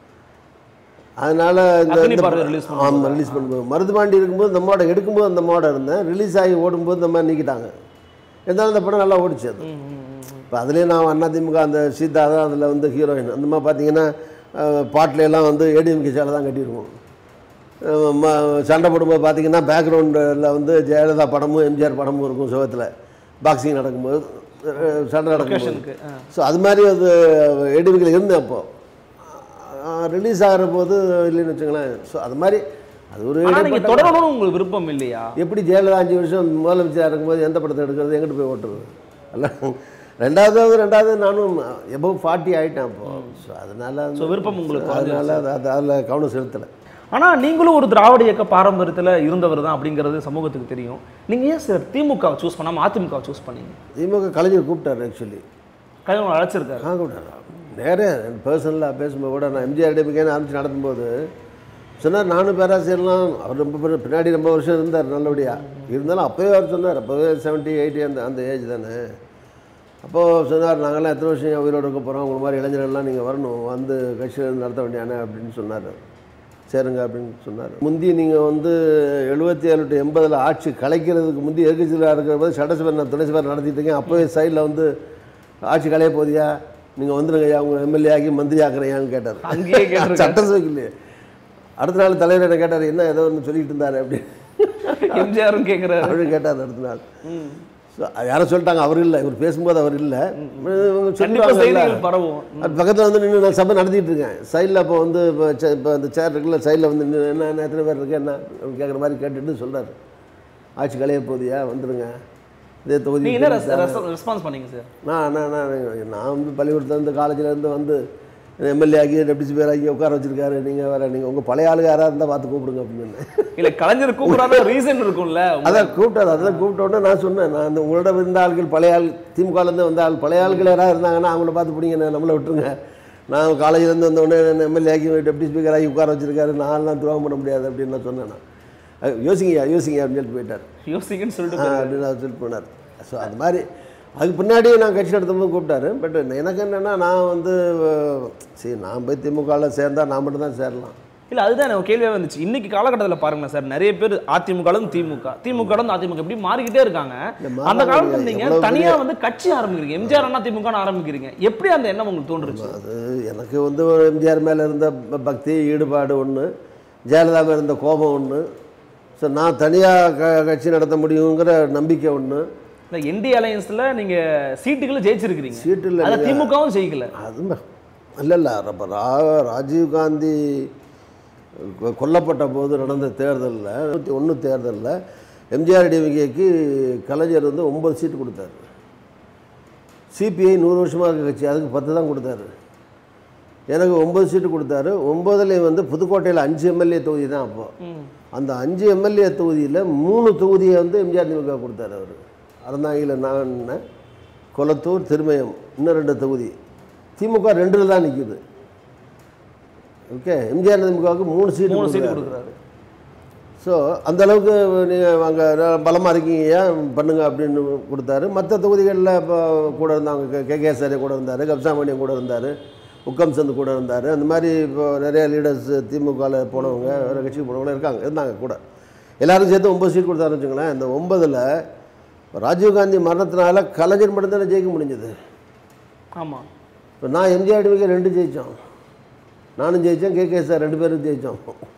Speaker 1: அதனால இந்த
Speaker 2: அக்னி
Speaker 1: இந்த
Speaker 2: பார்வை release பண்ணும்போது.
Speaker 1: ஆமாம் ரிலீஸ் பண்ணும்போது மருதுபாண்டி இருக்கும்போது இந்த மாடை எடுக்கும்போது அந்த மாடை இருந்தேன் ரிலீஸ் ஆகி ஓடும்போது இந்த மாதிரி நீக்கிட்டாங்க இருந்தாலும் அந்த படம் நல்லா ஓடிச்சு அது
Speaker 2: ம், ம், ம்.
Speaker 1: இப்போ அதுலேயே நான் அதிமுக அந்த சீதா தான் அதில் வந்து ஹீரோயின் அந்த மாதிரி பார்த்தீங்கன்னா அஹ், பாட்டுல எல்லாம் வந்து ஏடிஎம்கே சேலை தான் கட்டியிருக்கும் அஹ், ம- சண்டை போடும்போது பார்த்தீங்கன்னா பேக்ரவுண்டில் வந்து ஜெயலலிதா படமும் எம்ஜிஆர் படமும் இருக்கும் சுகத்தில் பாக்ஸிங் நடக்கும்போது அஹ், சண்டை நடக்கும்போது
Speaker 2: லொகேஷனுக்கு ஆ.
Speaker 1: ஸோ அது மாதிரி அது ஏடிஎம்கில் இருந்தேன் அப்போ ரிலீஸ் ஆகிற போது இல்லைன்னு வச்சுங்களேன் ஸோ அது மாதிரி அது ஒரு
Speaker 2: ஆனா நீங்க
Speaker 1: இடைப்பட்ட-
Speaker 2: தொடரணும்னு உங்களுக்கு விருப்பம் இல்லையா
Speaker 1: எப்படி ஜெயலலிதா அஞ்சு வருஷம் முதலமைச்சராக இருக்கும்போது எந்த படத்தை எடுக்கிறது எங்கிட்டு போய் ஓட்டுறது அல்ல ரெண்டாவது ரெண்டாவது நானும் எபவ் ஃபார்ட்டி ஆகிட்டேன் அப்போ ஸோ அதனால
Speaker 2: So, விருப்பம் உங்களுக்கு
Speaker 1: அதனால அது அது அதில் கவனம் செலுத்தலை
Speaker 2: ஆனா நீங்களும் ஒரு திராவிட இயக்க பாரம்பரியத்துல இருந்தவர் தான் அப்படிங்கிறது சமூகத்துக்கு தெரியும் நீங்க ஏன் சார் திமுக சூஸ் பண்ணாம அதிமுக சூஸ் பண்ணீங்க
Speaker 1: திமுக கலைஞர் கூப்பிட்டார் ஆக்சுவலி
Speaker 2: கலைஞர் அழைச்சிருக்காரு
Speaker 1: நான் கூப்பிட்டார் நேரே பர்சனலாக பேசும்போது கூட நான் எம்ஜிஆர் டிபிகேன்னு ஆரம்பிச்சு நடத்தும்போது சொன்னார் நானும் பேராசிரியர்லாம் அவர் ரொம்ப பின்ன- பின்னாடி ரொம்ப வருஷம் இருந்தார் நல்லபடியாக இருந்தாலும் அப்போவே அவர் சொன்னார் அப்போவே செவன்ட்டி எயிட்டி அந்த அந்த ஏஜ் தானே அப்போது சொன்னார் நாங்கள்லாம் எத்தனை வருஷம் உயிரோடு இருக்க போகிறோம் உங்களை மாதிரி இளைஞர்கள்லாம் நீங்கள் வரணும் வந்து கட்சியில் நடத்த வேண்டியானே அப்படின்னு சொன்னார் சேருங்க அப்படின்னு சொன்னார் முந்தி நீங்கள் வந்து எழுபத்தி ஏழு டு எண்பதில் ஆட்சி கலைக்கிறதுக்கு முந்தி எதிர்கட்சியில் இருக்கிற போது சட்டசபை நான் துணை சபை நடத்திட்டு இருக்கேன் அப்போவே சைடில் வந்து ஆட்சி கலைய போதியா நீங்கள் வந்துடுங்க ஐயா உங்கள் எம்எல்ஏ ஆகி மந்திரி ஆக்குறையான்னு கேட்டார்
Speaker 2: அங்கேயே கேட்டிருக்காரு.
Speaker 1: சட்டசபைக்கு இல்லையே அடுத்த நாள் தலைவர் என்ன கேட்டார் என்ன ஏதோ ஒன்று சொல்லிட்டு இருந்தார் அப்படின்னு
Speaker 2: எம்ஜிஆரும் கேக்குறாரு
Speaker 1: அப்படின்னு கேட்டார் அடுத்த நாள் ஸோ யாரும் சொல்லிட்டாங்க அவர் இல்லை இவர் பேசும்போது அவர் இல்லை இவங்க
Speaker 2: கண்டிப்பா
Speaker 1: சொல்லுவாங்கல்ல
Speaker 2: செய்திகள் பரவும்
Speaker 1: அது பக்கத்தில் வந்து நின்று நான் சபை நடத்திட்டு இருக்கேன் சைடில் அப்போ வந்து இப்போ சே- இப்போ அந்த சேர் இருக்குல்ல சைடில் வந்து நின்னு, என்ன என்ன எத்தனை பேர் இருக்கு என்ன அப்படின்னு கேட்குற மாதிரி கேட்டுட்டு சொல்றாரு ஆட்சி கலைய போதியா வந்துடுங்க இதே தொகுதி
Speaker 2: நீங்க என்ன ரெஸ்பான்ஸ் பண்ணீங்க சார்
Speaker 1: நான் நான் நான் நான் வந்து பள்ளிக்கூடத்துலேருந்து காலேஜ்லேருந்து வந்து எம்எல்ஏ ஆகி டெப்டி ஸ்பீக்கர் ஆகி உட்கார வச்சிருக்காரு நீங்கள் வேறு நீங்கள் உங்கள் பழைய ஆளுங்க யாராக இருந்தால் பார்த்து கூப்பிடுங்க அப்படின்னு சொன்னேன்
Speaker 2: இல்ல கலைஞர் கூப்பிடாத ரீசன் இருக்கும்ல
Speaker 1: அதான் கூப்பிட்டாரு அதான் கூப்பிட்ட உடனே நான் சொன்னேன் நான் அந்த உங்களோட இருந்த ஆட்கள் பழைய ஆள் திமுகலேருந்து வந்த ஆள் பழைய ஆட்கள் யாராவது இருந்தாங்கன்னா அவங்கள பார்த்து பிடிங்க நம்மளை விட்டுருங்க நான் காலேஜ்லேருந்து வந்தோடனே எம்எல்ஏ ஆக்கி டெப்டி ஸ்பீக்கர் ஆகி உட்கார வச்சிருக்காரு நான்லாம் துரோகம் பண்ண முடியாது அப்படின்னு நான் சொன்னேன் நான் அஹ் யோசிங்கய்யா யோசிங்க அப்படின்னு சொல்லிட்டு போயிட்டார்
Speaker 2: யோசிங்கன்னு
Speaker 1: ஆ,
Speaker 2: சொல்லிட்டு
Speaker 1: அப்படின்னு அவர் சொல்லிட்டு போனார் ஸோ அது மாதிரி அதுக்கு பின்னாடி நான் கட்சி நடத்தும்போது கூப்பிட்டாரு பட் எனக்கு என்னென்னா நான் வந்து அஹ், சரி நான் போய் திமுகவில் சேர்ந்தா நான் மட்டும் தான் சேரலாம்
Speaker 2: இல்ல அதுதான் எனக்கு கேள்வியாக வந்துச்சு இன்னைக்கு காலகட்டத்தில் பாருங்களேன் சார் நிறைய பேர் அதிமுக திமுக திமுக அதிமுக இப்படி மாறிக்கிட்டே இருக்காங்க
Speaker 1: இல்ல,
Speaker 2: அந்த
Speaker 1: மாறாது.
Speaker 2: காலத்துல நீங்க
Speaker 1: எவ்வளவு
Speaker 2: தனியா வந்து கட்சி ஆரம்பிக்கிறீங்க எம்ஜிஆர் அண்ணா திமுக ஆரம்பிக்கிறீங்க எப்படி அந்த எண்ணம் உங்களுக்கு தோன்றுச்சு
Speaker 1: அது எனக்கு வந்து ஒரு எம்ஜிஆர் மேலே இருந்த ப- பக்தி ஈடுபாடு ஒன்று ஜெயலலிதா மேலே இருந்த கோபம் ஒன்று ஸோ நான் தனியாக க கட்சி நடத்த முடியுங்கிற நம்பிக்கை ஒன்று
Speaker 2: இந்த என்டி அலையன்ஸ்ல நீங்க சீட்டுகளை ஜெயிச்சிருக்கிறீங்க
Speaker 1: சீட்டில்
Speaker 2: அதை திமுகவும் ஜெயிக்கல
Speaker 1: அது இல்லை இல்லை அப்போ ரா ராஜீவ் காந்தி கொ- கொல்லப்பட்ட போது நடந்த தேர்தலில் நூற்றி ஒன்று தேர்தலில் எம்ஜிஆர் டிவிகேக்கு கலைஞர் வந்து ஒன்பது சீட்டு கொடுத்தாரு சிபிஐ நூறு வருஷமாக இருக்க கட்சி அதுக்கு பத்து தான் கொடுத்தாரு எனக்கு ஒன்பது சீட்டு கொடுத்தாரு ஒன்பதுலேயும் வந்து புதுக்கோட்டையில் அஞ்சு எம்எல்ஏ தொகுதி தான் அப்போ
Speaker 2: ம்.
Speaker 1: அந்த அஞ்சு எம்எல்ஏ தொகுதியில் மூணு தொகுதியை வந்து எம்ஜிஆர் திமுக கொடுத்தாரு அவர் அறந்தாங்கியில் நான் கொளத்தூர் திருமயம் இன்னும் ரெண்டு தொகுதி திமுக ரெண்டில் தான் நிற்குது ஓகே எம்ஜிஆர் திமுகவுக்கு மூணு சீட்டு
Speaker 2: மூணு சீட்டு
Speaker 1: கொடுக்குறாரு.
Speaker 2: கொடுக்குறாரு
Speaker 1: ஸோ அந்த அளவுக்கு நீங்கள் அங்கே பலமாக இருக்கீங்க ஏன் பண்ணுங்க அப்படின்னு கொடுத்தாரு மற்ற தொகுதிகளில் இப்போ கூட இருந்தாங்க கே கே சாரி கூட இருந்தார் கப்சாமணியம் கூட இருந்தார் உக்கம் சந்து கூட இருந்தார் அந்த மாதிரி இப்போ நிறைய லீடர்ஸ் திமுகவில் போனவங்க வேறு கட்சிக்கு போனவங்க இருக்காங்க இருந்தாங்க கூட எல்லாரும் சேர்த்து ஒம்பது சீட் கொடுத்தாருன்னு வச்சுங்களேன் இந்த ஒன்பதில் ராஜீவ்காந்தி மரணத்தினால கலைஞர் மட்டும்தானே ஜெயிக்க முடிஞ்சது
Speaker 2: ஆமா
Speaker 1: இப்போ நான் எம்ஜிஆர் டிவிக்கு ரெண்டு ஜெயித்தோம் நானும் ஜெயித்தேன் கே கே சார் ரெண்டு பேரும் ஜெயித்தோம்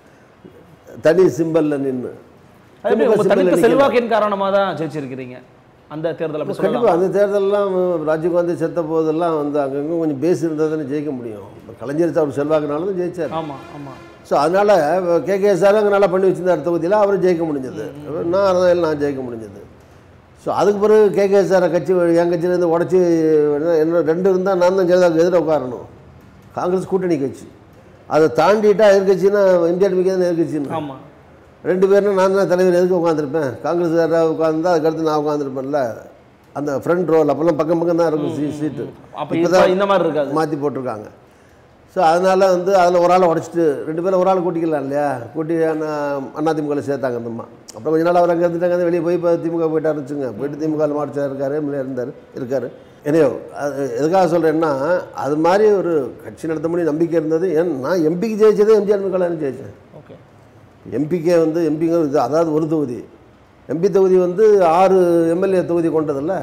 Speaker 1: தனி சிம்பலில் நின்று
Speaker 2: அது எப்படி உங்க தனித்த செல்வாக்கின் காரணமா தான் ஜெயிச்சிருக்கிறீங்க அந்த தேர்தல் அப்படி சொல்லலாம்
Speaker 1: கண்டிப்பாக அந்த தேர்தலெல்லாம் ராஜீவ்காந்தி செத்த போதெல்லாம் வந்து அங்கங்கே கொஞ்சம் பேஸ் இருந்தால் தானே ஜெயிக்க முடியும் இப்ப கலைஞர் அவர் செல்வாக்குனால தான் ஜெயிச்சார்
Speaker 2: ஆமா ஆமா
Speaker 1: ஸோ அதனால் கே கே சார் அங்கே நல்லா பண்ணி வச்சிருந்தார் தொகுதியில் அவர் ஜெயிக்க முடிஞ்சது நான் அதான் நான் ஜெயிக்க முடிஞ்சது ஸோ அதுக்கு பிறகு கே கே சாரை கட்சி என் கட்சியிலேருந்து உடச்சி என்ன ரெண்டு இருந்தால் நான் தான் ஜெயலலிதாவுக்கு எதிர உட்காரணும் காங்கிரஸ் கூட்டணி கட்சி அதை தாண்டிட்டா எதிர்கட்சின்னா எம்ஜிஆர் மிக்க தான் எதிர்கட்சின்னு
Speaker 2: ஆமா
Speaker 1: ரெண்டு பேரும் நான் தான் தலைவர் எதுக்கு உட்காந்துருப்பேன் காங்கிரஸ் உட்காந்துருந்தா அதுக்கடுத்து நான் உட்காந்துருப்பேன்ல அந்த ஃப்ரண்ட் ரோல் அப்போல்லாம் பக்கம் பக்கம் தான் இருக்கும் சீ சீட்டு
Speaker 2: அப்ப இப்ப இந்த மாதிரி இருக்காது
Speaker 1: மாற்றி போட்டிருக்காங்க ஸோ அதனால் வந்து அதில் ஒரு ஆளை உடச்சிட்டு ரெண்டு பேரும் ஒரு ஆள் கூட்டிக்கலாம் இல்லையா கூட்டி அண்ணா திமுகவில் சேர்த்தாங்க அந்த அம்மா அப்புறம் கொஞ்ச நாள் அவர் அங்கே இருந்துட்டாங்க வெளியே போய் இப்போ திமுக போயிட்டாரு வச்சுங்க போயிட்டு திமுக மார்ச்சாக இருக்காரு எம்எல்ஏ இருந்தார் இருக்கார் என்னையோ அது எதுக்காக சொல்கிறேன்னா அது மாதிரி ஒரு கட்சி நடத்த முடியும் நம்பிக்கை இருந்தது ஏன் நான் எம்பிக்கு ஜெயிச்சதே எம்ஜிஆர் கல்யாணம் ஜெயிச்சேன்
Speaker 2: ஓகே
Speaker 1: எம்பிக்கே வந்து எம்பிங்க இது அதாவது ஒரு தொகுதி எம்பி தொகுதி வந்து ஆறு எம்எல்ஏ தொகுதி கொண்டதில்ல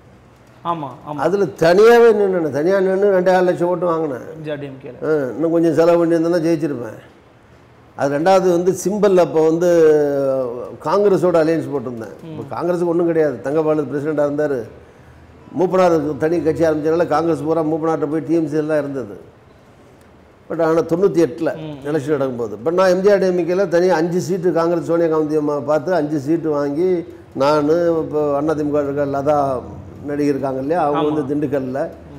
Speaker 2: ஆமா ஆமா
Speaker 1: அதில் தனியாகவே நின்று தனியாக நின்று ரெண்டே ஆறு லட்சம் ஓட்டு வாங்கினேன்
Speaker 2: எம்ஜிஆர் டிஎம்கேல
Speaker 1: ஆ, இன்னும் கொஞ்சம் செலவு பண்ணியிருந்தேன்னா ஜெயிச்சிருப்பேன் அது ரெண்டாவது வந்து சிம்பிள் அப்போ வந்து காங்கிரஸோட அலையன்ஸ் போட்டிருந்தேன் இப்போ காங்கிரஸுக்கு ஒன்றும் கிடையாது தங்கபாலு பிரசிடெண்ட்டாக இருந்தார் மூப்பனார் தனி கட்சி ஆரம்பிச்சதுனால காங்கிரஸ் பூரா மூப்பனார்ட்ட போய் டிஎம்சி எல்லாம் இருந்தது பட் ஆனால் தொண்ணூற்றி எட்டில் எலெக்ஷன் நடக்கும்போது பட் நான் எம்ஜிஆர் டிஎம்கேல தனியாக அஞ்சு சீட்டு காங்கிரஸ் சோனியா காந்தி அம்மா பார்த்து அஞ்சு சீட்டு வாங்கி நான் இப்போ அதிமுக இருக்க லதா நடிகர் இருக்காங்க இல்லையா அவங்க வந்து திண்டுக்கல்லில்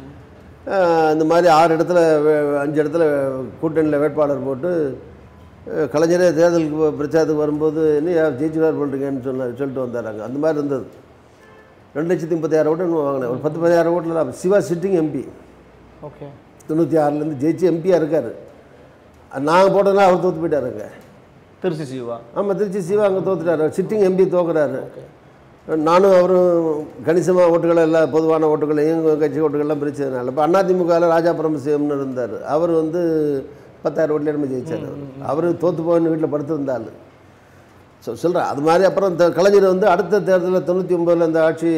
Speaker 1: அஹ், இந்த மாதிரி ஆறு இடத்துல வே- அஞ்சு இடத்துல கூட்டணியில் வேட்பாளர் போட்டு அஹ், கலைஞரே தேர்தலுக்கு ப- பிரச்சாரத்துக்கு வரும்போது என்ன ஜெயிச்சுவார் பண்ணுறீங்கன்னு சொன்னார் சொல்லிட்டு வந்தாராங்க அந்த மாதிரி இருந்தது ரெண்டு லட்சத்தி முப்பத்தாயிரம் ஓட்டு வாங்கினேன் ஒரு பத்து பதினாயிரம் ஓட்டில் தான் சிவா சிட்டிங் எம்பி
Speaker 2: ஓகே
Speaker 1: தொண்ணூற்றி ஆறுலேருந்து ஜெயிச்சு எம்பியாக இருக்கார் நாங்கள் போட்டதுனால அவர் தோற்று போயிட்டாருங்க
Speaker 2: திருச்சி சிவா
Speaker 1: ஆமாம் திருச்சி சிவா அங்கே தோத்துட்டாரு சிட்டிங் எம்பி தோக்குறாரு நானும் அவரும் கணிசமாக ஓட்டுகள் எல்லாம் பொதுவான ஓட்டுகளையும் கட்சி ஓட்டுகள்லாம் பிரிச்சதுனால இப்போ அதிமுகவில் ராஜா பரமசிவம்னு இருந்தார் அவர் வந்து பத்தாயிரம் ஓட்டில் நம்ம ஜெயிச்சார் அவர் தோற்று போயின்னு வீட்டில் படுத்திருந்தாள் ஸோ சொல்கிறேன் அது மாதிரி அப்புறம் இந்த கலைஞர் வந்து அடுத்த தேர்தலில் தொண்ணூற்றி ஒம்பதில் இந்த ஆட்சி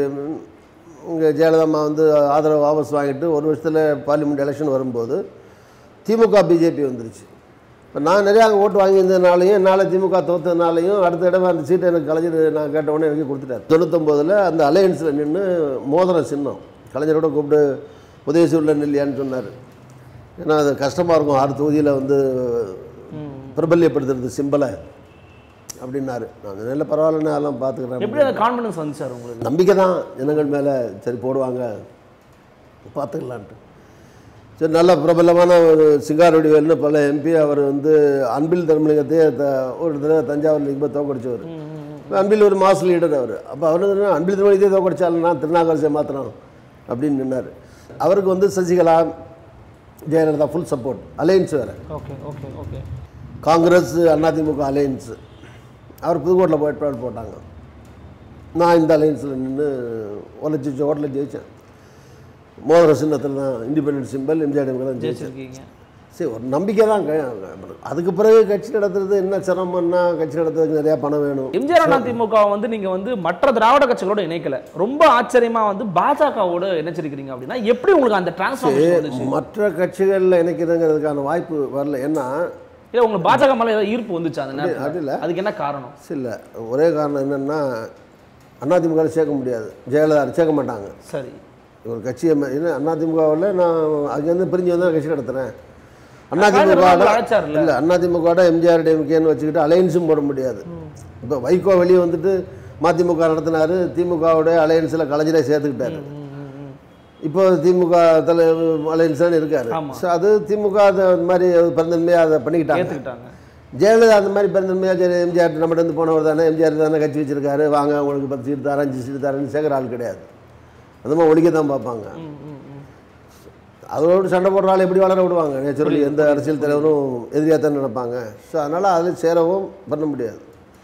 Speaker 1: இங்கே ஜெயலலிதா அம்மா வந்து ஆதரவு வாபஸ் வாங்கிட்டு ஒரு வருஷத்தில் பார்லிமெண்ட் எலெக்ஷன் வரும்போது திமுக பிஜேபி வந்துருச்சு இப்போ நான் நிறையா அங்கே ஓட்டு வாங்கியிருந்ததுனாலையும் என்னால் திமுக தோத்ததுனாலையும் அடுத்த தடவை அந்த சீட்டை எனக்கு கலைஞர் நான் கேட்ட உடனே எனக்கு கொடுத்துட்டார் தொண்ணூத்தொம்போதில் அந்த அலையன்ஸில் நின்று மோதிரம் சின்னம் கலைஞரோட கூப்பிட்டு உதயசூரில் நில்லையான்னு சொன்னார் ஏன்னா அது கஷ்டமாக இருக்கும் ஆறு தொகுதியில் வந்து பிரபல்யப்படுத்துறது சிம்பலை அப்படின்னாரு நான் நல்ல பரவாயில்லன்னு அதெல்லாம் பார்த்துக்கிறேன்
Speaker 2: எப்படி அந்த கான்ஃபிடன்ஸ் வந்துச்சு சார் உங்களுக்கு
Speaker 1: நம்பிக்கை தான் ஜனங்கள் மேலே சரி போடுவாங்க பார்த்துக்கலான்ட்டு சரி நல்ல பிரபலமான ஒரு சிங்காரவடிவேல்னு பல எம்பி அவர் வந்து அன்பில் தர்மலிங்கத்தையே த- ஒரு தடவை தஞ்சாவூர் போய் தோக்கடிச்சவர் அன்பில் ஒரு மாஸ் லீடர் அவர் அப்போ அவர் வந்து அன்பில் தர்மலிங்கத்தையே தோக்கடிச்சாலும் நான் திருநாகரசை மாத்திரம் அப்படின்னு நின்னார் அவருக்கு வந்து Sasikala Jayalalithaa full support alliance வேறு
Speaker 2: ஓகே ஓகே ஓகே
Speaker 1: காங்கிரஸ் அதிமுக அலையன்ஸு அவர் புதுக்கோட்டையில் வேட்பாளர் போட்டாங்க நான் இந்த அலையன்ஸில் நின்று ஒரு லட்சம் ஓட்டில் ஜெயித்தேன் மோதிர சின்னத்தில் தான் இண்டிபெண்டன்ட் சிம்பிள் எம்ஜிஆர் தான் ஜெயிச்சேன்
Speaker 2: ஜெயிச்சிருக்கீங்க
Speaker 1: சரி ஒரு நம்பிக்கை தான் க- அதுக்கு பிறகு கட்சி நடத்துறது என்ன சிரமம்னா கட்சி நடத்துறதுக்கு நிறையா பணம் வேணும்
Speaker 2: எம்ஜிஆர் அதிமுக வந்து நீங்க வந்து மற்ற திராவிட கட்சிகளோட இணைக்கல ரொம்ப ஆச்சரியமா வந்து பாஜகவோட இணைச்சிருக்கீங்க அப்படின்னா எப்படி உங்களுக்கு அந்த டிரான்ஸ்ஃபார்மேஷன் வந்துச்சு
Speaker 1: மற்ற கட்சிகளில் இணைக்கிறதுங்கிறதுக்கான வாய்ப்பு வரல ஏன்னா
Speaker 2: இல்ல உங்களுக்கு பாஜக மேல ஏதாவது ஈர்ப்பு வந்துச்சு அந்த
Speaker 1: அது
Speaker 2: நேரத்துல
Speaker 1: இல்லை
Speaker 2: அதுக்கு என்ன காரணம்
Speaker 1: இல்லை ஒரே காரணம் என்னென்னா அதிமுகவில் சேர்க்க முடியாது ஜெயலலிதா சேர்க்க மாட்டாங்க
Speaker 2: சரி
Speaker 1: ஒரு கட்சியை ம- என்ன அதிமுகவில் நான் அங்கேருந்து பிரிஞ்சு வந்து கட்சி நடத்துகிறேன்
Speaker 2: கலைஞர்
Speaker 1: அதிமுக
Speaker 2: உங்களை அழைச்சாருல்ல?
Speaker 1: இல்லை அதிமுகவோட எம்ஜிஆர் டிஎம்கேன்னு வச்சுக்கிட்டு அலையன்ஸும் போட முடியாது இப்போ வைகோ வெளியே வந்துட்டு மதிமுக நடத்தினாரு திமுகவோட அலையன்ஸில் கலைஞரை சேர்த்துக்கிட்டாரு இப்போ திமுக தலை அலையன்ஸ் தான் இருக்காரு
Speaker 2: ஆமா.
Speaker 1: ஸோ அது திமுக அது அந்த மாதிரி பெருந்தன்மையாக அதை பண்ணிக்கிட்டாங்க
Speaker 2: ஏத்துக்கிட்டாங்க
Speaker 1: ஜெயலலிதா அந்த மாதிரி பெருந்தன்மையாக சரி எம்ஜிஆர் நம்மகிட்ட இருந்து போனவர் தானே எம்ஜிஆர் தானே கட்சி வச்சிருக்காரு வாங்க உங்களுக்கு பத்து சீட் தரேன் அஞ்சு சீட் தரேன்னு சேர்க்குற ஆள் கிடையாது அந்த மாதிரி ஒழிக்க தான் பார்ப்பாங்க
Speaker 2: ம், ம், ம்.
Speaker 1: அதோடு சண்டை போடுற ஆள் எப்படி வளர விடுவாங்க நேச்சுரலி எந்த அரசியல் தலைவரும் எதிரியாக தான் நினைப்பாங்க ஸோ அதனால் அதில் சேரவும் பண்ண முடியாது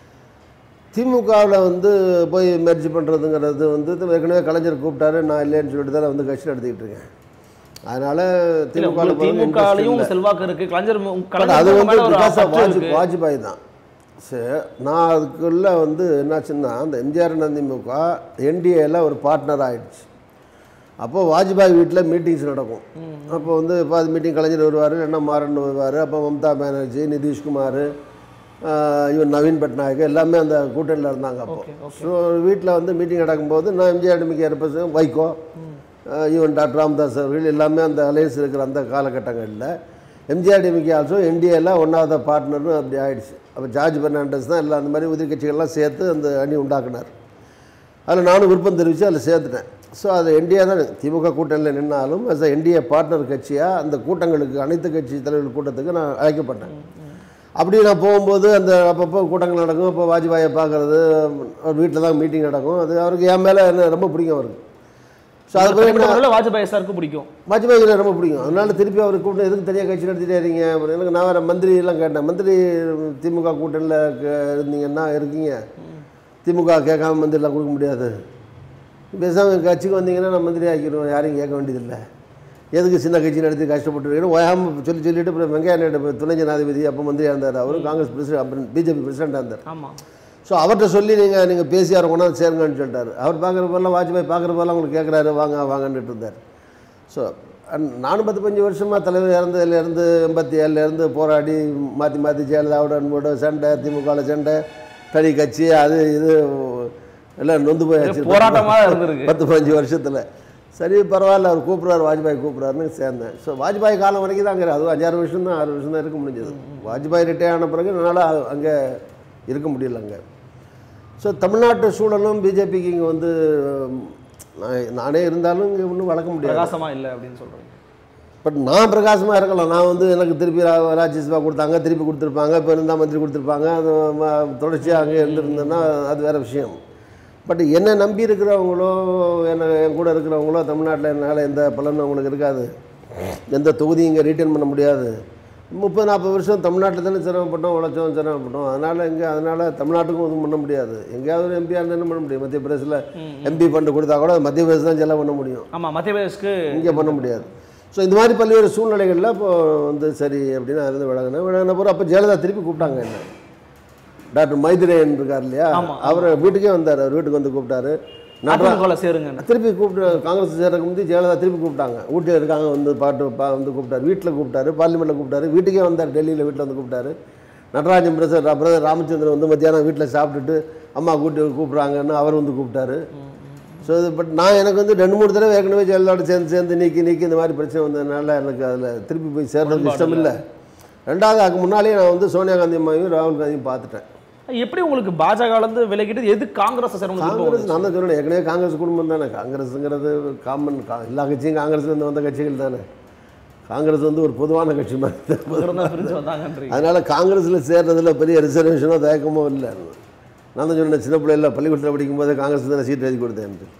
Speaker 1: திமுகவில் வந்து போய் மெர்ஜி பண்ணுறதுங்கிறது வந்து ஏற்கனவே கலைஞர் கூப்பிட்டாரு நான் இல்லைன்னு சொல்லிட்டு தான் வந்து கட்சி நடத்திக்கிட்டு இருக்கேன் அதனால்
Speaker 2: இல்ல உங்களுக்கு திமுகலையும் உங்க செல்வாக்கு இருக்கு கலைஞர் மு- கலைஞர்
Speaker 1: அது
Speaker 2: உங்க
Speaker 1: வந்து
Speaker 2: மேல ஒரு
Speaker 1: பிகாஸ் ஆஃப்
Speaker 2: பற்று
Speaker 1: வாஜ்
Speaker 2: இருக்கு.
Speaker 1: வாஜ்பாய் தான் சரி நான் அதுக்குள்ளே வந்து என்னாச்சுன்னா அந்த எம்ஜிஆர் அதிமுக என்டிஏல ஒரு பார்ட்னர் ஆயிடுச்சு அப்போ வாஜ்பாய் வீட்டில் மீட்டிங்ஸ் நடக்கும் அப்போ வந்து இப்போ அது மீட்டிங் கலைஞர் வருவார் என்ன மாறன் வருவார் அப்போ மம்தா பானர்ஜி நிதிஷ்குமார் ஆஹ் இவன் நவீன் பட்நாயக் எல்லாமே அந்த கூட்டணியில் இருந்தாங்க அப்போ
Speaker 2: Okay, okay.
Speaker 1: ஸோ வீட்டில் வந்து மீட்டிங் நடக்கும்போது நான் எம்ஜிஆர் டிமிக்கு ரெப்ரசன் வைகோ ஆஹ் ஈவன் டாக்டர் ராமதாஸ் அவர்கள் எல்லாமே அந்த அலையன்ஸ் இருக்கிற அந்த காலகட்டங்களில் எம்ஜிஆர் டிமிக்கு ஆல்சோ என்டிஏல ஒன்றாவது பார்ட்னர்னு அப்படி ஆயிடுச்சு அப்போ ஜார்ஜ் பெர்னாண்டஸ் தான் எல்லாம் அந்த மாதிரி உதிரி கட்சிகள்லாம் சேர்த்து அந்த அணி உண்டாக்குனார் அதில் நானும் விருப்பம் தெரிவித்து அதில் சேர்த்துட்டேன் ஸோ அது என்டிஏ தான் திமுக கூட்டணியில் நின்னாலும் as a என்டிஏ பார்ட்னர் கட்சியாக அந்த கூட்டங்களுக்கு அனைத்து கட்சி தலைவர் கூட்டத்துக்கு நான் அழைக்கப்பட்டேன் அப்படி நான் போகும்போது அந்த அப்பப்போ கூட்டங்கள் நடக்கும் அப்போ வாஜ்பாயை பார்க்குறது அவர் வீட்டில் தான் மீட்டிங் நடக்கும் அது அவருக்கு என் மேலே என்ன ரொம்ப பிடிக்கும் அவருக்கு ஸோ அது பிறகு
Speaker 2: தனிப்பட்ட முறையில வாஜ்பாய் சாருக்கு பிடிக்கும்
Speaker 1: வாஜ்பாய்க்கு ரொம்ப பிடிக்கும் அதனால திருப்பி அவர் கூட்டம் எதுக்கு தனியாக கட்சி நடத்திட்டே இருக்கீங்க அப்புறம் எனக்கு நான் வேறு மந்திரி எல்லாம் கேட்டேன் மந்திரி திமுக கூட்டணியில் இருந்தீங்கன்னா இருக்கீங்க திமுக கேட்காம மந்திரிலாம் கொடுக்க முடியாது பேசாம கட்சிக்கு வந்தீங்கன்னா நான் மந்திரி ஆக்கிடுவோம் யாரையும் கேட்க வேண்டியதில்லை எதுக்கு சின்ன கட்சி நடத்தி கஷ்டப்பட்டு ஓயாம சொல்லி சொல்லிட்டு அப்புறம் வெங்கையா நாயுடு துணை ஜனாதிபதி அப்போ மந்திரியாக இருந்தார் அவரும் காங்கிரஸ் பிரசிடென்ட் அப்புறம் பிஜேபி பிரசிடெண்டாக இருந்தார்
Speaker 2: ஆமா
Speaker 1: ஸோ அவர்கிட்ட சொல்லி நீங்கள் நீங்கள் பேசி அவரை கொண்டாந்து சேருங்கன்னு சொல்லிட்டாரு அவர் பார்க்குற போதெல்லாம் வாஜ்பாய் பார்க்குற போதெல்லாம் உங்களுக்கு கேட்குறாரு வாங்க வாங்கன்னுட்டு இருந்தார் ஸோ நானும் பத்து பஞ்சு வருஷமாக தலைவர் இறந்ததுலேருந்து எண்பத்தி ஏழுலேருந்து போராடி மாற்றி மாற்றி ஜெயலலிதாவோட அன்போட சண்டை திமுகவில் சண்டை தனி கட்சி அது இது எல்லாம் நொந்து போயாச்சு
Speaker 2: போராட்டமா தான் இருந்திருக்கு.
Speaker 1: பத்து பதினஞ்சு வருஷத்தில் சரி பரவாயில்ல அவர் கூப்பிட்றாரு வாஜ்பாய் கூப்பிட்றாருன்னு சேர்ந்தேன் ஸோ வாஜ்பாய் காலம் வரைக்கும் தான் அங்கே அதுவும் அஞ்சாறு வருஷம் தான் ஆறு வருஷம் தான் இருக்க முடிஞ்சது வாஜ்பாய் ரிட்டையர் ஆன பிறகு என்னால் அங்கே இருக்க முடியல அங்கே ஸோ தமிழ்நாட்டு சூழலும் பிஜேபிக்கு இங்கே வந்து நான் நானே இருந்தாலும் இங்கே ஒன்றும் வளர்க்க முடியாது
Speaker 2: பிரகாசமா இல்ல அப்படின்னு சொல்றீங்க
Speaker 1: பட் நான் பிரகாசமாக இருக்கலாம் நான் வந்து எனக்கு திருப்பி ரா- ராஜ்யசபா கொடுத்தாங்க திருப்பி கொடுத்துருப்பாங்க இப்போ இருந்தால் மந்திரி கொடுத்துருப்பாங்க அது ம- தொடர்ச்சியாக அங்கே இருந்திருந்தேன்னா அது வேறு விஷயம் பட் என்னை நம்பி இருக்கிறவங்களோ என்ன என் கூட இருக்கிறவங்களோ தமிழ்நாட்டில் என்னால் எந்த பலனும் அவங்களுக்கு இருக்காது எந்த தொகுதியும் இங்கே ரீட்டைன் பண்ண முடியாது முப்பது நாற்பது வருஷம் தமிழ்நாட்டில் தானே சிரமப்பட்டோம் உழைச்சோம் சிரமப்பட்டோம் அதனால் இங்கே அதனால் தமிழ்நாட்டுக்கும் எதுவும் பண்ண முடியாது எங்கேயாவது ஒரு எம்பியாக இருந்தால் என்ன பண்ண முடியும் மத்திய பிரதேசில் எம்பி ஃபண்டு கொடுத்தா கூட மத்திய பிரதேசம் தான் செலவு பண்ண முடியும்
Speaker 2: ஆமா மத்திய பிரதேஷ்க்கு
Speaker 1: இங்கே பண்ண முடியாது ஸோ இந்த மாதிரி பல்வேறு சூழ்நிலைகளில் இப்போ வந்து சரி அப்படின்னு நான் இருந்து விலகினேன் விலகின பிறகு அப்போ ஜெயலலிதா திருப்பி கூப்பிட்டாங்க என்ன டாக்டர் மைத்ரேயன் இருக்கார் இல்லையா
Speaker 2: ஆமா.
Speaker 1: அவர் வீட்டுக்கே வந்தார் அவர் வீட்டுக்கு வந்து கூப்பிட்டாரு நடரா
Speaker 2: அதிமுகவில் சேருங்க
Speaker 1: திருப்பி கூப்பிட்டு காங்கிரஸ் சேர்றதுக்கு முந்தி ஜெயலலிதா திருப்பி கூப்பிட்டாங்க ஊட்டியில் இருக்காங்க வந்து பாட்டு பா வந்து கூப்பிட்டாரு வீட்டில் கூப்பிட்டாரு பார்லிமெண்ட்டில் கூப்பிட்டாரு வீட்டுக்கே வந்தார் டெல்லியில் வீட்டில் வந்து கூப்பிட்டாரு நடராஜன் பிரதர் பிரதர் ராமச்சந்திரன் வந்து மத்தியானம் வீட்டில் சாப்பிட்டுட்டு அம்மா கூட்டி கூப்பிட்றாங்கன்னு அவர் வந்து கூப்பிட்டாரு ஸோ இது பட் நான் எனக்கு வந்து ரெண்டு மூணு தடவை ஏற்கனவே ஜெயலலிதாவோட சேர்ந்து சேர்ந்து நீக்கி நீக்கி இந்த மாதிரி பிரச்சனை வந்ததுனால எனக்கு அதில் திருப்பி போய் சேர்றதுக்கு இஷ்டம் இல்லை ரெண்டாவது அதுக்கு முன்னாலேயே நான் வந்து சோனியா காந்தி அம்மாவையும் ராகுல் காந்தியும் பார்த்துட்டேன்
Speaker 2: எப்படி உங்களுக்கு பாஜக இருந்து விலகிட்டு எது காங்கிரஸ் சேரணும்
Speaker 1: காங்கிரஸ் நான் தான் சொன்னேன் ஏற்கனவே காங்கிரஸ் குடும்பம் தானே காங்கிரஸுங்கிறது காமன் கா எல்லா கட்சியும் காங்கிரஸ்லேருந்து வந்த கட்சிகள் தானே காங்கிரஸ் வந்து ஒரு பொதுவான கட்சி மாதிரி தான்.
Speaker 2: பிரிஞ்சு வந்தாங்கன்றீங்க
Speaker 1: அதனால் காங்கிரஸில் சேர்றதுல பெரிய ரிசர்வேஷனோ தயக்கமோ இல்லை நான் தான் சொன்னேன் சின்ன பிள்ளைல பள்ளிக்கூடத்தில் படிக்கும்போது காங்கிரஸ் தானே சீட் எழுதி கொடுத்தேன்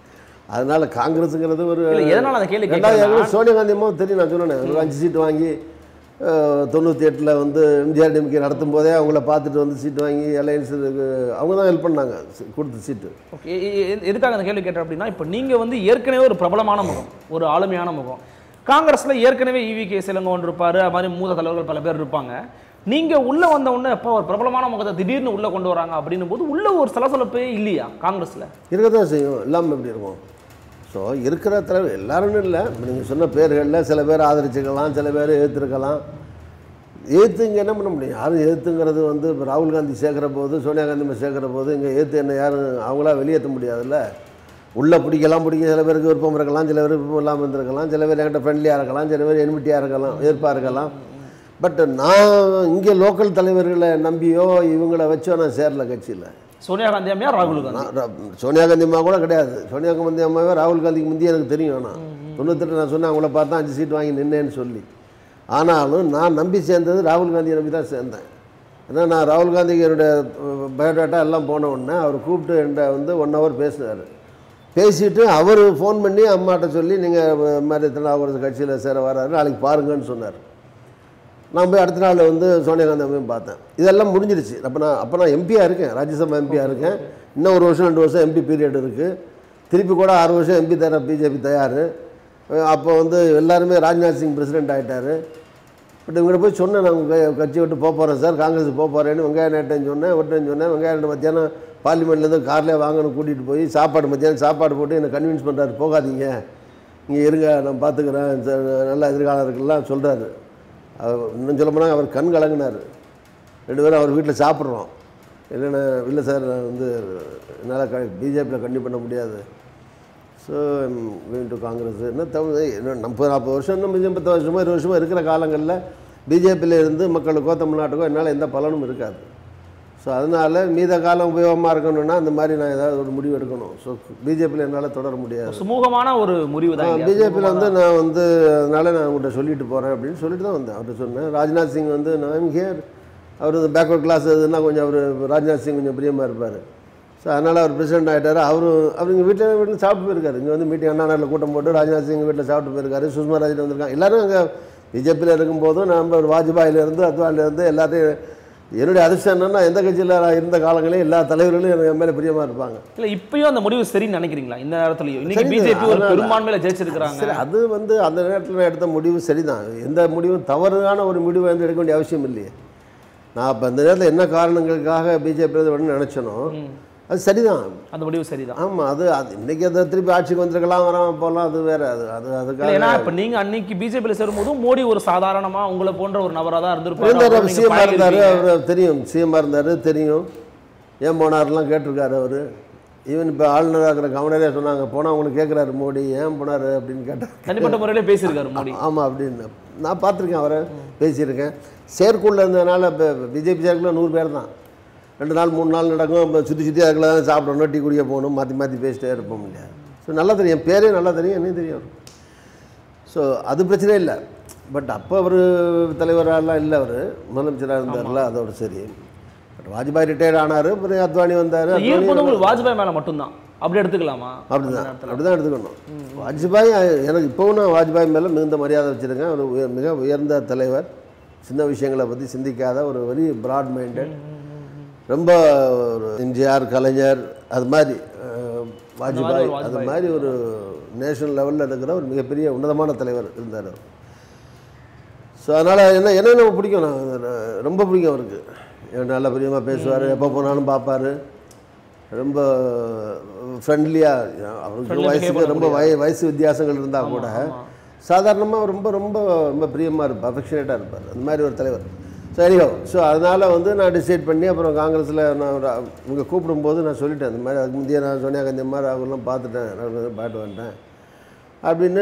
Speaker 1: அதனால காங்கிரஸுங்கிறது ஒரு
Speaker 2: இல்ல எதனால அந்த கேள்வி
Speaker 1: ரெண்டாவது
Speaker 2: கேட்கறேன்னா,
Speaker 1: எனக்கு சோனியா காந்தி அம்மாவும் தெரியும் நான் சொன்னேன் ஒரு அஞ்சு சீட்டு வாங்கி தொண்ணூற்றி எட்டில் வந்து எம்ஜிஆர் டிஎம்கே நடத்தும் போதே அவங்கள பார்த்துட்டு வந்து சீட்டு வாங்கி அலையன்ஸுக்கு அவங்க தான் ஹெல்ப் பண்ணாங்க சி- கொடுத்த சீட்டு
Speaker 2: ஓகே எ- எ- எ- எதுக்காக அந்த கேள்வி கேட்டேன் அப்படின்னா இப்போ நீங்க வந்து ஏற்கனவே ஒரு பிரபலமான முகம் ஒரு ஆளுமையான முகம் காங்கிரஸ்ல ஏற்கனவே இவி கே சிலங்கோன் இருப்பாரு அது மாதிரி மூத்த தலைவர்கள் பல பேர் இருப்பாங்க நீங்க உள்ள வந்த உடனே எப்போ ஒரு பிரபலமான முகத்தை திடீர்னு உள்ள கொண்டு வராங்க அப்படின்னும் போது உள்ள ஒரு சலசலப்பே இல்லையா காங்கிரஸ்ல
Speaker 1: இருக்க தான் செய்யும் இல்லாமல் எப்படி இருக்கும் ஸோ இருக்கிற தலைவர் எல்லாருன்னு இல்லை நீங்கள் சொன்ன பேர்களில் சில பேர் ஆதரிச்சுக்கலாம் சில பேர் எதிர்த்துருக்கலாம் எதிர்த்து இங்கே என்ன பண்ண முடியும் யாரும் எதிர்த்துங்கிறது வந்து இப்போ ராகுல் காந்தி சேர்க்குற போது சோனியா காந்தி அம்மா சேர்க்குற போது இங்கே எதிர்த்து என்ன யாரும் அவங்களா வெளியேற்ற முடியாதுல்ல உள்ளே பிடிக்கலாம் பிடிக்க சில பேருக்கு விருப்பம் இருக்கலாம் சில பேர் விருப்பம் இல்லாமல் இருந்திருக்கலாம் சில பேர் என்கிட்ட ஃப்ரெண்ட்லியாக இருக்கலாம் சில பேர் என்மிட்டியாக இருக்கலாம் எதிர்ப்பாக இருக்கலாம் பட் நான் இங்கே லோக்கல் தலைவர்களை நம்பியோ இவங்கள வச்சோ நான் சேரல கட்சியில்
Speaker 2: சோனியா காந்தி அம்மையா ராகுல் காந்தி
Speaker 1: நான் ரா- சோனியா காந்தி அம்மா கூட கிடையாது சோனியா காந்தி அம்மாவே ராகுல் காந்திக்கு முந்தைய எனக்கு தெரியும் நான் தொண்ணூத்தெட்டு நான் சொன்னேன் அவங்கள பார்த்தா அஞ்சு சீட் வாங்கி நின்னேன்னு சொல்லி ஆனாலும் நான் நம்பி சேர்ந்தது ராகுல் காந்தியை நம்பி தான் சேர்ந்தேன் ஏன்னா நான் ராகுல் காந்திக்கு என்னுடைய பயோடேட்டா எல்லாம் போன உடனே அவர் கூப்பிட்டு என்கிட்ட வந்து ஒன் ஹவர் பேசினார் பேசிட்டு அவர் ஃபோன் பண்ணி அம்மாட்ட சொல்லி நீங்கள் மாதிரி திருநாவுக்கரசு கட்சியில் சேர வராரு நாளைக்கு பாருங்கன்னு சொன்னார் நான் போய் அடுத்த நாள் வந்து சோனியா காந்தி அம்மையும் பார்த்தேன் இதெல்லாம் முடிஞ்சிருச்சு அப்போ நான் அப்போ நான் எம்பியாக இருக்கேன் ராஜ்யசபா எம்பியாக இருக்கேன் இன்னும் ஒரு வருஷம் ரெண்டு வருஷம் எம்பி பீரியட் இருக்குது திருப்பி கூட ஆறு வருஷம் எம்பி தர பிஜேபி தயார் அப்போ வந்து எல்லாருமே ராஜ்நாத் சிங் பிரசிடென்ட் ஆகிட்டார் பட் இவங்கள்ட்ட போய் சொன்னேன் நான் உங்கள் கட்சி விட்டு போக போகிறேன் சார் காங்கிரஸ் போக போகிறேன்னு வெங்காய நேட்டன் சொன்னேன் விட்டேன்னு சொன்னேன் வெங்காய நேட்டன் மத்தியானம் பார்லிமெண்ட்லேருந்து கார்லேயே வாங்கணும் கூட்டிகிட்டு போய் சாப்பாடு மத்தியானம் சாப்பாடு போட்டு என்னை கன்வின்ஸ் பண்ணுறாரு போகாதீங்க இங்கே இருங்க நான் பார்த்துக்கிறேன் சார், நல்ல எதிர்காலம் இருக்குல்லாம் சொல்கிறாரு இன்னும் சொல்ல போனால் அவர் கண் கலங்கினார் ரெண்டு பேரும் அவர் வீட்டில் சாப்பிட்றோம் இல்லைன்னா இல்லை சார் நான் வந்து என்னால் க பிஜேபியில் கண்டி பண்ண முடியாது ஸோ கோயிங் டு காங்கிரஸ் என்ன தமிழ் என்ன முப்பது நாற்பது வருஷம் இன்னும் மிஞ்சி பத்து வருஷமோ இருபது வருஷமோ இருக்கிற காலங்களில் பிஜேபியில் இருந்து மக்களுக்கோ தமிழ்நாட்டுக்கோ என்னால் எந்த பலனும் இருக்காது ஸோ அதனால் மீத காலம் உபயோகமாக இருக்கணும்னா அந்த மாதிரி நான் ஏதாவது ஒரு முடிவு எடுக்கணும் ஸோ பிஜேபியில் என்னால் தொடர முடியாது
Speaker 2: சுமூகமான ஒரு முறிவு தான் இல்லையா?
Speaker 1: பிஜேபியில் வந்து நான் வந்து அதனால் நான் உங்கள்கிட்ட சொல்லிட்டு போகிறேன் அப்படின்னு சொல்லிட்டு தான் வந்தேன் அவர்கிட்ட சொன்னேன் ராஜ்நாத் சிங் வந்து நான் ஹியர் அவர் இந்த பேக்வர்ட் கிளாஸ் இதுனா கொஞ்சம் அவர் ராஜ்நாத் சிங் கொஞ்சம் பிரியமாக இருப்பார் ஸோ அதனால் அவர் பிரசிடென்ட் ஆகிட்டார் அவரு அவர் இங்கே வீட்டில் வீட்டில் சாப்பிட்டு போயிருக்காரு இங்கே வந்து மீட்டிங் அண்ணா நகரில் கூட்டம் போட்டு ராஜ்நாத் சிங் வீட்டில் சாப்பிட்டு போயிருக்காரு சுஷ்மா ராஜன் வந்திருக்காங்க எல்லாரும் அங்கே பிஜேபியில் இருக்கும்போதும் நம்ம வாஜ்பாயிலேருந்து அத்வானிலேருந்து எல்லாத்தையும் என்னுடைய அதிர்ஷ்டம் என்னன்னா எந்த கட்சியில் நான் இருந்த காலங்களே எல்லா தலைவர்களும் எனக்கு என் மேலே பிரியமாக இருப்பாங்க
Speaker 2: இல்ல இப்பயும் அந்த முடிவு சரின்னு நினைக்கிறீங்களா இந்த நேரத்துலயும் இன்னைக்கு
Speaker 1: சரி,
Speaker 2: பிஜேபி ஒரு
Speaker 1: அதனால-
Speaker 2: பெரும்பான்மையில ஜெயிச்சிருக்கிறாங்க
Speaker 1: சரி அது வந்து அந்த நேரத்தில் நான் எடுத்த முடிவு சரிதான் எந்த முடிவும் தவறான ஒரு முடிவை வந்து எடுக்க வேண்டிய அவசியம் இல்லையே நான் அப்போ அந்த நேரத்தில் என்ன காரணங்களுக்காக பிஜேபி வரணும்னு நினச்சனோ அது சரிதான்
Speaker 2: அந்த முடிவு சரிதான்
Speaker 1: ஆமாம் அது அது இன்னைக்கு அதை திருப்பி ஆட்சிக்கு வந்திருக்கலாம் வராமல் போகலாம் அது வேற அது அது
Speaker 2: இல்ல,
Speaker 1: அதுக்காக
Speaker 2: ஏன்னா இப்ப நீங்க அன்னைக்கு பிஜேபியில சேரும்போது மோடி ஒரு சாதாரணமா உங்களை போன்ற ஒரு நபரா தான் இருந்திருப்பாரு
Speaker 1: இருந்தார்
Speaker 2: அவரோட நீங்க
Speaker 1: சிஎம்மாக இருந்தார்
Speaker 2: பழகிருப்பீங்க.
Speaker 1: அவர் தெரியும் சிஎம்மாக இருந்தார் தெரியும் ஏன் போனார்லாம் கேட்டிருக்காரு அவர் ஈவன் இப்போ ஆளுநராக இருக்கிற கவர்னரே சொன்னாங்க போனால் அவங்களுக்கு கேட்குறாரு மோடி ஏன் போனார் அப்படின்னு கேட்டார்
Speaker 2: தனிப்பட்ட முறையில பேசியிருக்காரு மோடி
Speaker 1: ஆமாம் அப்படின்னு நான் பார்த்துருக்கேன் அவரை பேசியிருக்கேன் செயற்குள்ள இருந்ததுனால இப்போ பிஜேபி செயற்குள்ள நூறு பேர் தான் ரெண்டு நாள் மூணு நாள் நடக்கும் இப்போ சுற்றி சுற்றி அதுக்குள்ள தான் சாப்பிடணும் டீ குடிக்க போகணும் மாற்றி மாற்றி பேசிட்டே இருப்போம் இல்லையா ஸோ நல்லா தெரியும் என் பேரே நல்லா தெரியும் என்னையும் தெரியும் ஸோ அது பிரச்சனை இல்லை பட் அப்போ அவர் தலைவராலாம் இல்லை அவர் முதலமைச்சராக இருந்தார்ல அதோட சரி பட் வாஜ்பாய் ரிட்டையர்ட் ஆனார் அப்புறம் அத்வானி வந்தார்
Speaker 2: ஈர்ப்பது உங்களுக்கு வாஜ்பாய் மேல மட்டும்தான் அப்படி எடுத்துக்கலாமா
Speaker 1: அப்படிதான் அப்படிதான் எடுத்துக்கணும் வாஜ்பாய் எனக்கு இப்போவும் நான் வாஜ்பாய் மேலே மிகுந்த மரியாதை வச்சுருக்கேன் ஒரு உயர் மிக உயர்ந்த தலைவர் சின்ன விஷயங்களை பற்றி சிந்திக்காத ஒரு வெரி பிராட் மைண்டட் ரொம்ப ஒரு எம்ஜிஆர் கலைஞர் அது மாதிரி அஹ், வாஜ்பாய்
Speaker 2: ஒரு
Speaker 1: அது மாதிரி ஒரு நேஷனல் லெவலில் இருக்கிற ஒரு மிகப்பெரிய உன்னதமான தலைவர் இருந்தார் அவர் ஸோ அதனால் என்ன என்ன நம்ம பிடிக்கும் நான் ர- ரொம்ப பிடிக்கும் அவருக்கு எனக்கு நல்ல பிரியமாக பேசுவார் எப்போ போனாலும் பார்ப்பாரு ரொம்ப ஃப்ரெண்ட்லியாக அவருக்கு
Speaker 2: Friendly
Speaker 1: வயசுக்கு
Speaker 2: behave
Speaker 1: ரொம்ப வய வயசு வித்தியாசங்கள் இருந்தால் கூட சாதாரணமாக ரொம்ப ரொம்ப ரொம்ப பிரியமாக இருப்பார் அஃபெக்ஷனேட்டாக இருப்பார் அந்த மாதிரி ஒரு தலைவர் ஸோ எனிஹோ ஸோ அதனால் வந்து நான் டிசைட் பண்ணி அப்புறம் காங்கிரஸில் நான் ஒரு இவங்க கூப்பிடும்போது நான் சொல்லிட்டேன் இந்த மாதிரி அதுக்கு முந்தைய நான் சோனியா காந்தி அம்மா ராகுல்லாம் பார்த்துட்டேன் நான் பாட்டு வந்துட்டேன் அப்படின்னு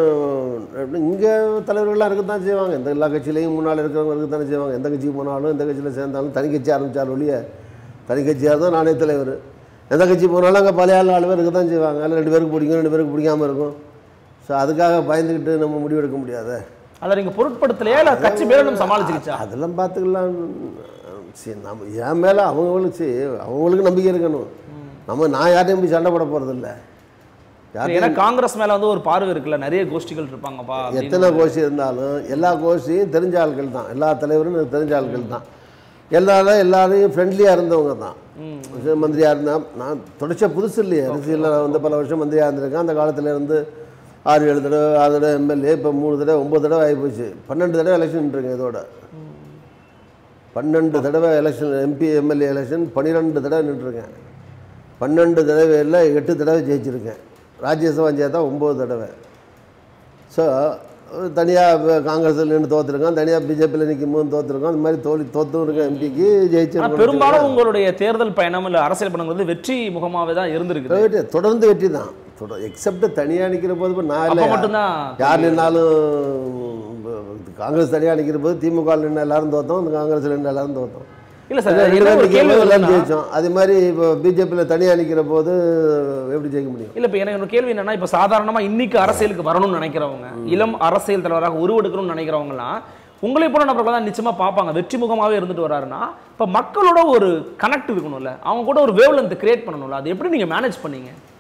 Speaker 1: இங்கே தலைவர்கள்லாம் இருக்க தான் செய்வாங்க இந்த எல்லா கட்சியிலையும் முன்னால் இருக்கிறவங்க இருக்க தானே செய்வாங்க எந்த கட்சிக்கு போனாலும் எந்த கட்சியில் சேர்ந்தாலும் தனி கட்சி ஆரம்பித்தார் ஒழிய தனி கட்சியாக தான் நானே தலைவர் எந்த கட்சி போனாலும் அங்கே பழைய ஆள் நாலு பேர் இருக்க தான் செய்வாங்க அதில் ரெண்டு பேருக்கு பிடிக்கும் ரெண்டு பேருக்கு பிடிக்காம இருக்கும் ஸோ அதுக்காக பயந்துக்கிட்டு நம்ம முடிவெடுக்க முடியாதே
Speaker 2: அதை நீங்க பொருட்படுத்தலையா இல்ல கட்சி பேரணும் சமாளிச்சுக்கிச்சா
Speaker 1: அதெல்லாம் பார்த்துக்கலாம் சரி நம்ம என் மேலே அவங்களுக்கு சரி அவங்களுக்கு நம்பிக்கை இருக்கணும் நம்ம நான் யார்ட்டையும் போய் சண்டை போட போகிறதில்ல யார்
Speaker 2: ஏன்னா காங்கிரஸ் மேல வந்து ஒரு பார்வை இருக்குல்ல நிறைய கோஷ்டிகள் இருப்பாங்கப்பா அப்படின்னு.
Speaker 1: எத்தனை கோஷ்டி இருந்தாலும் எல்லா கோஷ்டியும் தெரிஞ்ச ஆட்கள் தான் எல்லா தலைவரும் எனக்கு தெரிஞ்ச ஆட்கள் தான் எல்லாரும் எல்லாரையும் ஃப்ரெண்ட்லியாக இருந்தவங்க தான் மந்திரியாக இருந்தால் நான் தொடச்ச புதுசு இல்லையே அரசியலில் நான் வந்து பல வருஷம் மந்திரியாக இருந்திருக்கேன் அந்த காலத்துல இருந்து ஆறு ஏழு தடவை ஆறு தடவை எம்எல்ஏ இப்போ மூணு தடவை ஒம்பது தடவை ஆகிப்போச்சு பன்னெண்டு தடவை எலெக்ஷன் இருக்கேன் இதோட பன்னெண்டு தடவை எலெக்ஷன் எம்பி எம்எல்ஏ எலெக்ஷன் பன்னிரெண்டு தடவை நின்றுருக்கேன் பன்னெண்டு தடவையில் எட்டு தடவை ஜெயிச்சிருக்கேன் ராஜ்யசபா சேர்த்தா ஒம்பது தடவை ஸோ தனியாக காங்கிரஸில் நின்று தோற்றுருக்கோம் தனியாக பிஜேபியில் நிற்கும் போது தோற்றுருக்கோம் அந்த மாதிரி தோல்வி தோற்றும் இருக்க எம்பிக்கு
Speaker 2: ஆனா
Speaker 1: ஜெயிச்சிருக்கோம்
Speaker 2: பெரும்பாலும் உங்களுடைய தேர்தல் பயணம் இல்ல அரசியல் பயணம் வந்து வெற்றி முகமாவே தான் இருந்திருக்குது
Speaker 1: வெற்றி தொடர்ந்து வெற்றி தான் தொடர் எக்ஸப்ட் தனியாக நிற்கிற போது இப்போ நான்
Speaker 2: அப்ப
Speaker 1: இல்லை
Speaker 2: மட்டும்தான்
Speaker 1: யார் நின்னாலும் காங்கிரஸ் தனியாக நிற்கிற போது திமுக நின்று எல்லாரும் தோத்தோம் இந்த காங்கிரஸில் நின்று எல்லாரும் தோத்தோம்
Speaker 2: இல்ல சார்
Speaker 1: ரெண்டு
Speaker 2: என்ன
Speaker 1: பேர்
Speaker 2: ஒரு
Speaker 1: நிற்கும்
Speaker 2: கேள்வி
Speaker 1: போது எல்லாரும்
Speaker 2: வருதுன்னா,
Speaker 1: ஜெயிச்சோம் அதே மாதிரி இப்போ பிஜேபியில் தனியாக நிற்கிற போது எப்படி ஜெயிக்க முடியும்
Speaker 2: இல்ல இப்ப எனக்கு ஒரு கேள்வி என்னன்னா இப்ப சாதாரணமா இன்னைக்கு அரசியலுக்கு வரணும்னு நினைக்கிறவங்க இளம் அரசியல் தலைவராக உருவெடுக்கணும்னு நினைக்கிறவங்கலாம் உங்களை போல நபர்கள் தான் நிச்சயமா பார்ப்பாங்க வெற்றி முகமாவே இருந்துட்டு வராருன்னா இப்ப மக்களோட ஒரு கனெக்ட் இருக்கணும்ல அவங்க கூட ஒரு வேவ் லென்த் கிரியேட் பண்ணணும்ல அது எப்படி நீங்க மேனேஜ் பண்ணீங்க